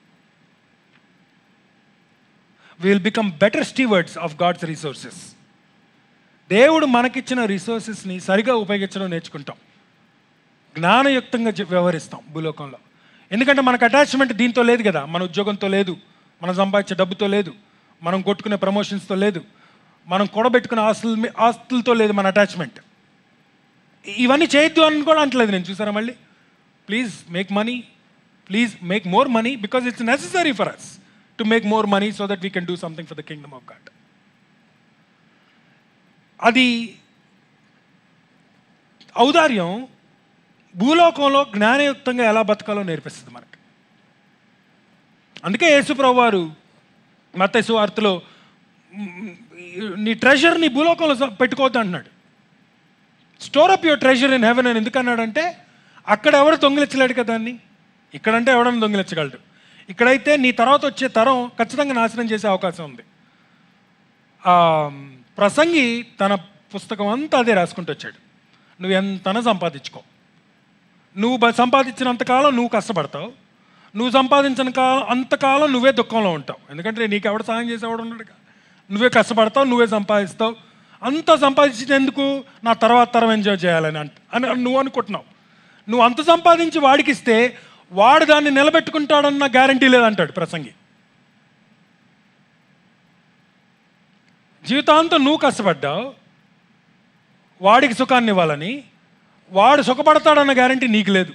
We will become better stewards of God's resources. దేవుడు మనకిచ్చిన రిసోర్సెస్ని సరిగా ఉపయోగించడం నేర్చుకుంటాం జ్ఞానయుక్తంగా జీ- వ్యవహరిస్తాం భూలోకంలో ఎందుకంటే మనకు అటాచ్మెంట్ దీంతో లేదు కదా మన ఉద్యోగంతో లేదు మనం సంపాదించే డబ్బుతో లేదు మనం కొట్టుకునే ప్రమోషన్స్తో లేదు మనం కూడబెట్టుకునే ఆస్తుల మీ- ఆస్తులతో లేదు మన అటాచ్మెంట్ ఇవన్నీ చేయొద్దు అని కూడా అంటలేదు నేను చూసారా మళ్ళీ please make money please make more money because it's necessary for us to make more money so that we can do something for the kingdom of God అది ఔదార్యం భూలోకంలో జ్ఞానయుక్తంగా ఎలా బతకాలో నేర్పిస్తుంది మనకి అందుకే యేసుప్రభు వారు మత్తయి సువార్తలో "మ్, నీ ట్రెజర్ నీ భూలోకంలో స- పెట్టుకోవద్దు అంటున్నాడు store up your treasure in heaven అని ఎందుకు అన్నాడంటే అక్కడ ఎవరు దొంగిలించలేడు కదా దాన్ని ఇక్కడంటే ఎవడన్నా దొంగిలించగలడు ఇక్కడైతే నీ తర్వాత వచ్చే తరం ఖచ్చితంగా నాశనం చేసే అవకాశం ఉంది ఆ, ప్రసంగి తన పుస్తకం అంతా అదే రాసుకుంటూ వచ్చాడు నువ్వు ఎంతన సంపాదించుకో నువ్వు బ- సంపాదించినంతకాలం నువ్వు కష్టపడతావు నువ్వు సంపాదించిన కాలం అంతకాలం నువ్వే దుఃఖంలో ఉంటావు ఎందుకంటే నీకు ఎవడు సహాయం చేసేవాడు ఉన్నాడు నువ్వే కష్టపడతావు నువ్వే సంపాదిస్తావు అంత సంపాదించినందుకు నా తర్వాత తరం ఎంజాయ్ చేయాలని అంట అని నువ్వు అనుకుంటున్నావు నువ్వు అంత సంపాదించి వాడికి ఇస్తే వాడు దాన్ని నిలబెట్టుకుంటాడన్న గ్యారంటీ లేదంటాడు ప్రసంగి జీవితాంతం నువ్వు కష్టపడ్డావు వాడికి సుఖాన్ని ఇవ్వాలని వాడు సుఖపడతాడన్న గ్యారంటీ నీకు లేదు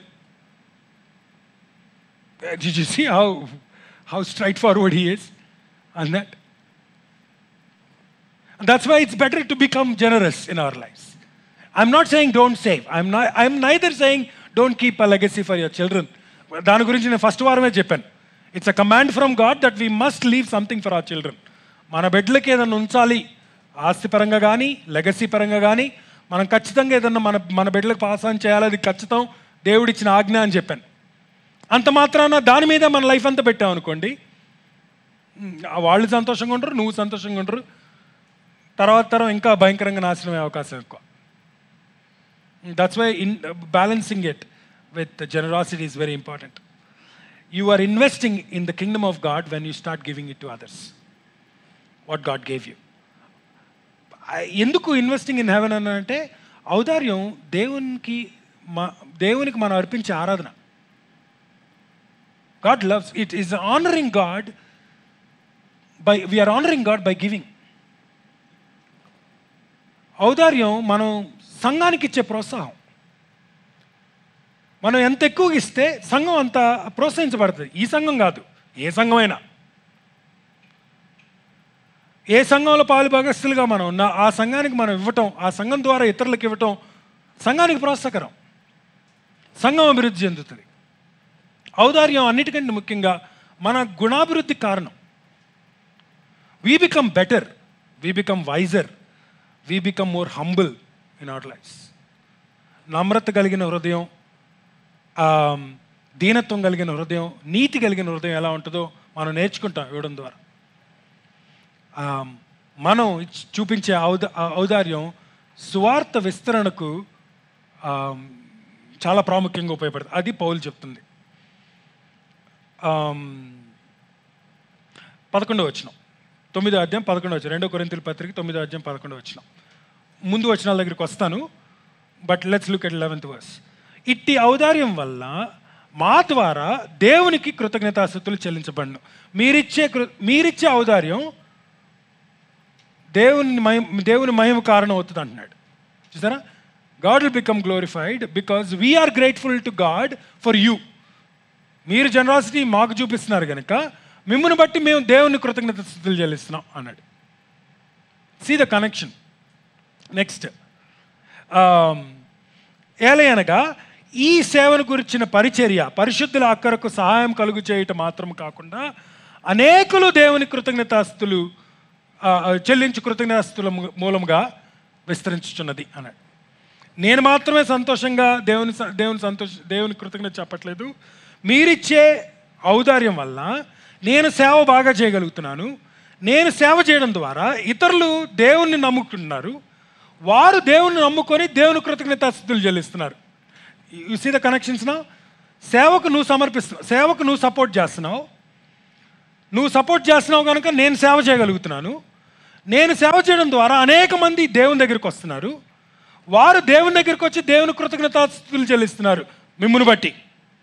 Did you see how, how straightforward he is on that? And that's why it's better to become generous in our lives. I'm not saying don't save. I'm, not, I'm neither saying don't keep a legacy for your children. దాని గురించి నేను first వారమే చెప్పాను it's a command from God that we must leave something for our children మన బిడ్డలకి ఏదైనా ఉంచాలి ఆస్తి పరంగా కానీ లెగసీ పరంగా కానీ మనం ఖచ్చితంగా ఏదన్నా మన మన బిడ్డలకు పాస్ ఆన్ చేయాలి అది ఖచ్చితం దేవుడిచ్చిన ఆజ్ఞ అని చెప్పాను అంత మాత్రాన దాని మీద మన లైఫ్ అంతా పెట్టాం అనుకోండి ఉమ్, వాళ్ళు సంతోషంగా ఉంటారు నువ్వు సంతోషంగా ఉంటారు తర్వాత తరం ఇంకా భయంకరంగా నాశనం అయ్యే అవకాశం ఎక్కువ that's why in balancing it with generosity is very important you are investing in the kingdom of God when you start giving it to others what God gave you ఎందుకు ఇన్వెస్టింగ్ ఇన్ హెవెన్ అని అంటే ఔదార్యం దేవునికి మా దేవునికి మనం అర్పించే ఆరాధన God loves it is honouring God by we're honouring God by giving ఔదార్యం మనం సంఘానికి ఇచ్చే ప్రోత్సాహం మనం ఎంత ఎక్కువగా ఇస్తే సంఘం అంత ప్రోత్సహించబడుతుంది ఈ సంఘం కాదు ఏ సంఘమైనా ఏ సంఘంలో పాలుభాగస్తులుగా మనం ఉన్నా ఆ సంఘానికి మనం ఇవ్వటం ఆ సంఘం ద్వారా ఇతరులకు ఇవ్వటం సంఘానికి ప్రోత్సాహకరం సంఘం అభివృద్ధి చెందుతుంది ఔదార్యం అన్నిటికంటే ముఖ్యంగా మన గుణాభివృద్ధి కారణం we become better we become wiser we become more humble in our lives నమ్రత కలిగిన హృదయం ఆ, దీనత్వం కలిగిన హృదయం నీతి కలిగిన హృదయం ఎలా ఉంటుందో మనం నేర్చుకుంటాం ఇవ్వడం ద్వారా ఆ, మనం ఇచ్- చూపించే ఔద ఆ ఔదార్యం సువార్త విస్తరణకు ఆ, చాలా ప్రాముఖ్యంగా ఉపయోగపడుతుంది అది పౌలు చెప్తుంది ఆమ్, పదకొండవ వచ్చినాం తొమ్మిదో అధ్యాయం పదకొండవ వచ్చిన రెండో కొరింతల పత్రిక తొమ్మిదో అధ్యాయం పదకొండవ వచ్చినాం ముందు వచ్చిన దగ్గరికి వస్తాను but let's look at eleventh verse ఇట్టి ఔదార్యం వల్ల మా ద్వారా దేవునికి కృతజ్ఞతాస్థుతులు చెల్లించబడను మీరిచ్చే కృ మీరిచ్చే ఔదార్యం దేవుని మహిమ దేవుని మహిమ కారణం అవుతుంది అంటున్నాడు చూసారా God will become glorified because we're grateful to God for you మీరు జనరాసిటీ మాకు చూపిస్తున్నారు కనుక మిమ్మల్ని బట్టి మేము దేవుని కృతజ్ఞత స్థుతులు చెల్లిస్తున్నాం అన్నాడు సీ ద కనెక్షన్ నెక్స్ట్ ఏలయనగా ఈ సేవను గురించిన పరిచర్య పరిశుద్ధుల అక్కరకు సహాయం కలుగు చేయటం మాత్రం కాకుండా అనేకులు దేవుని కృతజ్ఞతాస్తులు ఆ, ఆ, చెల్లించు కృతజ్ఞతాస్తుల ము- మూలముగా విస్తరించుచున్నది అన్నాడు నేను మాత్రమే సంతోషంగా దేవుని స- దేవుని సంతోష దేవుని కృతజ్ఞత చెప్పట్లేదు మీరిచ్చే ఔదార్యం వల్ల నేను సేవ బాగా చేయగలుగుతున్నాను నేను సేవ చేయడం ద్వారా ఇతరులు దేవుణ్ణి నమ్ముకుంటున్నారు వారు దేవుణ్ణి నమ్ముకొని దేవుని కృతజ్ఞతాస్థుతులు చెల్లిస్తున్నారు యు సీ ద కనెక్షన్స్ నా సేవకు నువ్వు సమర్పిస్తున్నావు సేవకు నువ్వు సపోర్ట్ చేస్తున్నావు నువ్వు సపోర్ట్ చేస్తున్నావు కనుక నేను సేవ చేయగలుగుతున్నాను నేను సేవ చేయడం ద్వారా అనేక మంది దేవుని దగ్గరికి వస్తున్నారు వారు దేవుని దగ్గరికి వచ్చి దేవుని కృతజ్ఞతాస్తుతులు చెల్లిస్తున్నారు మిమ్మును బట్టి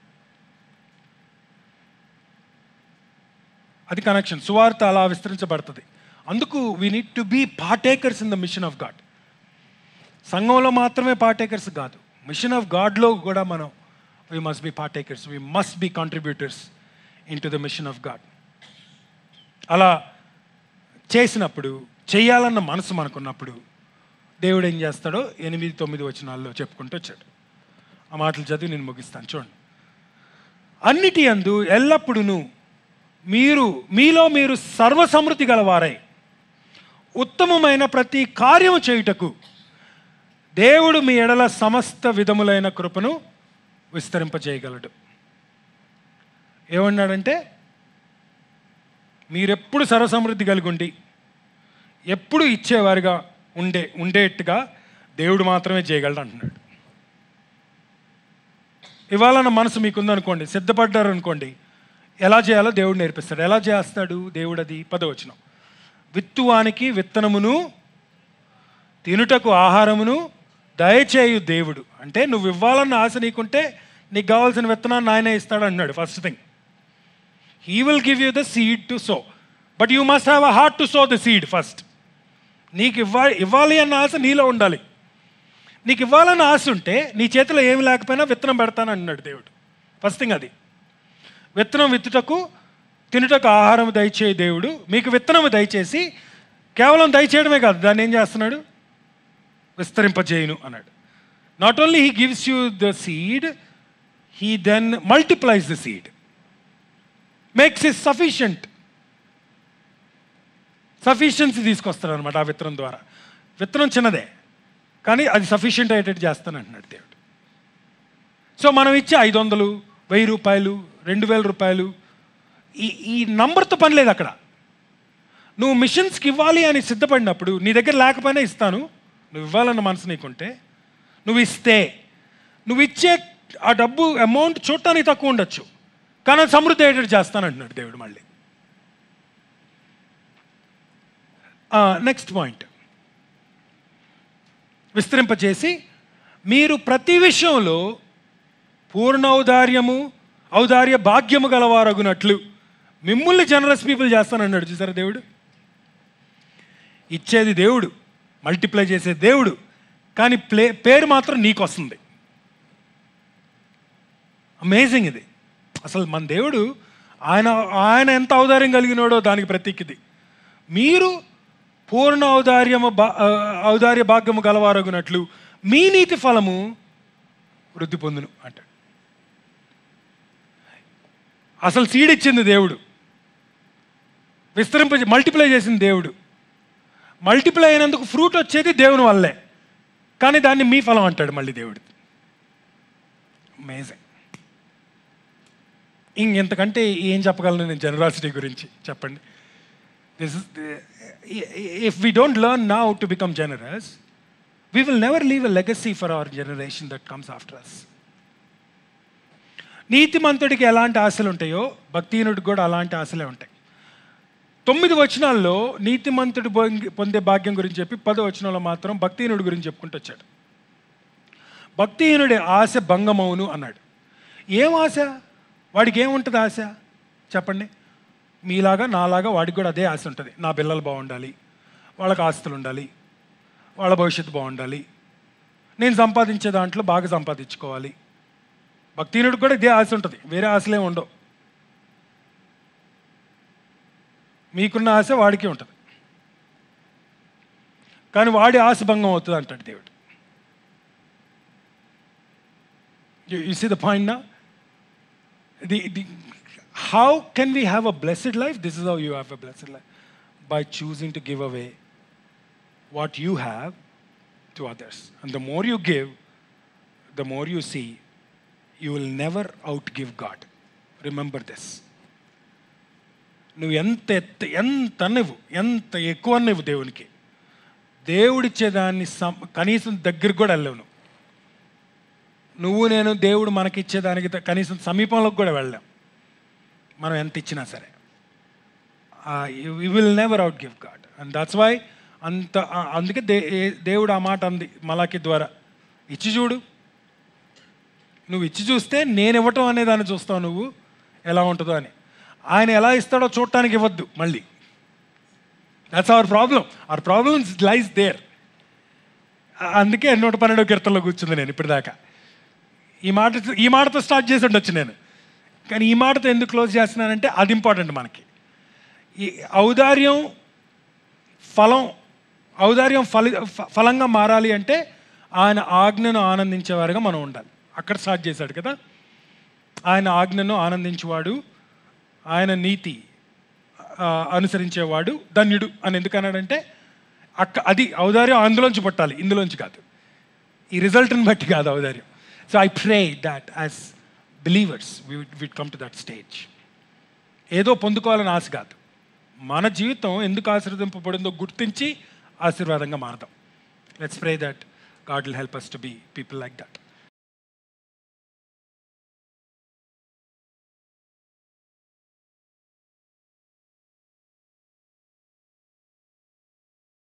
అది కనెక్షన్ సువార్త అలా విస్తరించబడుతుంది అందుకు we need to be partakers in the mission of God సంఘంలో మాత్రమే పార్టేకర్స్ కాదు మిషన్ ఆఫ్ గాడ్లో కూడా మనం we must be partakers we must be contributors in to the mission of God అలా చేసినప్పుడు చేయాలన్న మనసు మనకున్నప్పుడు దేవుడు ఏం చేస్తాడో ఎనిమిది తొమ్మిది వచనాల్లో చెప్పుకుంటూ వచ్చాడు ఆ మాటలు చదివి నేను ముగిస్తాను చూడండి అన్నిటి అందు ఎల్లప్పుడూ మీరు మీలో మీరు సర్వసమృద్ధి గలవారై ఉత్తమమైన ప్రతి కార్యము చేయుటకు దేవుడు మీ ఎడల సమస్త విధములైన కృపను విస్తరింపజేయగలడు ఏమన్నాడంటే మీరెప్పుడు సర్వసమృద్ధి కలిగి ఉండి ఎప్పుడు ఇచ్చేవారిగా ఉండే ఉండేట్టుగా దేవుడు మాత్రమే చేయగలడు అంటున్నాడు ఇవాళ నా మనసు మీకుందనుకోండి సిద్ధపడ్డారు అనుకోండి ఎలా చేయాలో దేవుడు నేర్పిస్తాడు ఎలా చేస్తాడు దేవుడు అది పదవచనం విత్తువానికి విత్తనమును తినుటకు ఆహారమును దయచేయు దేవుడు అంటే నువ్వు ఇవ్వాలన్న ఆశ నీకుంటే నీకు కావాల్సిన విత్తనాన్ని ఆయనే ఇస్తాడు అన్నాడు first thing he will give you the seed to sow but you must have a heart to sow the seed first నీకు ఇవ్వాలి ఇవ్వాలి అన్న ఆశ నీలో ఉండాలి నీకు ఇవ్వాలన్న ఆశ ఉంటే నీ చేతిలో ఏమి లేకపోయినా విత్తనం పెడతాను అన్నాడు దేవుడు ఫస్ట్ థింగ్ అది విత్తనం విత్తుటకు తినుటకు ఆహారం దయచేయి దేవుడు మీకు విత్తనము దయచేసి కేవలం దయచేయడమే కాదు దాన్ని ఏం చేస్తున్నాడు విస్తరింపజేయును అన్నాడు not only he gives you the seed he then multiplies the seed makes is sufficient sufficiency తీసుకొస్తాడు అనమాట ఆ విత్తనం ద్వారా విత్తనం చిన్నదే కానీ అది సఫిషియంట్ అయ్యేటట్టు చేస్తాను అంటున్నాడు దేవుడు సో మనం ఇచ్చే ఐదు వందలు వెయ్యి రూపాయలు రెండు వేల రూపాయలు ఈ ఈ నంబర్తో పని లేదు అక్కడ నువ్వు మిషన్స్కి ఇవ్వాలి అని సిద్ధపడినప్పుడు నీ దగ్గర లేకపోయినా ఇస్తాను నువ్వు ఇవ్వాలన్న మనసు నీకుంటే నువ్వు ఇస్తే నువ్వు ఇచ్చే ఆ డబ్బు అమౌంట్ చూడటానికి తక్కువ ఉండొచ్చు కానీ అది సమృద్ధి అయ్యేటట్టు చేస్తానంటున్నాడు దేవుడు మళ్ళీ నెక్స్ట్ పాయింట్ విస్తరింపచేసి మీరు ప్రతి విషయంలో పూర్ణ ఔదార్యము ఔదార్య భాగ్యము గలవారగునట్లు మిమ్మల్ని జనరస్ పీపుల్ చేస్తానన్నాడు చూసారా దేవుడు ఇచ్చేది దేవుడు మల్టిప్లై చేసే దేవుడు కానీ ప్లే పేరు మాత్రం నీకు వస్తుంది అమేజింగ్ ఇది అసలు మన దేవుడు ఆయన ఆయన ఎంత ఔదార్యం కలిగినాడో దానికి ప్రతీక ఇది మీరు పూర్ణ ఔదార్యము బా ఆ, ఔదార్య భాగ్యము గలవారగునట్లు మీ నీతి ఫలము వృద్ధి పొందును అంటాడు అసలు సీడ్ ఇచ్చింది దేవుడు విస్తరింప మల్టిప్లై చేసింది దేవుడు మల్టిప్లై అయినందుకు ఫ్రూట్ వచ్చేది దేవుని వల్లే కానీ దాన్ని మీ ఫలం అంటాడు మళ్ళీ దేవుడు అమేజింగ్ ఇంకెంతకంటే ఏం చెప్పగలను నేను జనరాసిటీ గురించి చెప్పండి this is if we don't learn now to become generous we will never leave a legacy for our generation that comes after us నీతిమంతుడికి ఎలాంటి ఆశలు ఉంటాయో భక్తిహీనుడికి కూడా అలాంటి ఆశలే ఉంటాయి తొమ్మిది వచనాల్లో నీతిమంతుడు పొంగి- పొందే భాగ్యం గురించి చెప్పి పదో వచనంలో మాత్రం భక్తిహీనుడి గురించి చెప్పుకుంటూ వచ్చాడు భక్తిహీనుడి ఆశ భంగమవును అన్నాడు ఏం ఆశ వాడికి ఏముంటుంది ఆశ చెప్పండి మీలాగా నాలాగా వాడికి కూడా అదే ఆశ ఉంటుంది నా పిల్లలు బాగుండాలి వాళ్ళకి ఆస్తులు ఉండాలి వాళ్ళ భవిష్యత్తు బాగుండాలి నేను సంపాదించే దాంట్లో బాగా సంపాదించుకోవాలి భక్తిహీనుడికి కూడా ఇదే ఆశ ఉంటుంది వేరే ఆశలే ఉండవు మీకున్న ఆశ వాడికి ఉంటుంది కానీ వాడి ఆశ భంగం అవుతుంది అంటాడు దేవుడు యు సీ ద పాయింట్ నా the the how can we have a blessed life this is how you have a blessed life by choosing to give away what you have to others and the more you give the more you see you will never outgive God remember this నువ్వు ఎంత ఎత్త ఎంత నువ్వు ఎంత ఎక్కువ నువ్వు దేవునికి దేవుడిచ్చేదాన్ని సం కనీసం దగ్గరికి కూడా వెళ్ళవు నువ్వు నువ్వు నేను దేవుడు మనకిచ్చేదానికి త- కనీసం సమీపంలోకి కూడా వెళ్ళాం మనం ఎంత ఇచ్చినా సరే you will never outgive God and that's why అంత ఆ- అందుకే దే ఏ- దేవుడు ఆ మాట అంది మలాకి ద్వారా ఇచ్చి చూడు నువ్వు ఇచ్చి చూస్తే నేను ఇవ్వటం అనే దాన్ని చూస్తావు నువ్వు ఎలా ఉంటుందో అని ఆయన ఎలా ఇస్తాడో చూడటానికి ఇవ్వద్దు మళ్ళీ that's our problem our problems lies there అందుకే నూట పన్నెండో కీర్తనలో కూర్చుంది నేను ఇప్పటిదాకా ఈ మాట ఈ మాటతో స్టార్ట్ చేసి ఉండొచ్చు నేను కానీ ఈ మాటతో ఎందుకు క్లోజ్ చేస్తున్నానంటే అది ఇంపార్టెంట్ మనకి ఈ ఔదార్యం ఫలం ఔదార్యం ఫలి ఫ- ఫలంగా మారాలి అంటే ఆయన ఆజ్ఞను ఆనందించేవారుగా మనం ఉండాలి అక్కడ స్టార్ట్ చేశాడు కదా ఆయన ఆజ్ఞను ఆనందించేవాడు ఆయన నీతి ఆ, అనుసరించేవాడు ధన్యుడు అని ఎందుకు అన్నాడంటే అక్క అది ఔదార్యం అందులోంచి పుట్టాలి ఇందులోంచి కాదు ఈ రిజల్ట్ని బట్టి కాదు ఔదార్యం so I pray that as believers we'd come to that stage ఏదో పొందుకోవాలని ఆశ కాదు మన జీవితం ఎందుకు ఆశీర్వదింపబడిందో గుర్తించి ఆశీర్వాదంగా మారదాం let's pray that God will help us to be people like that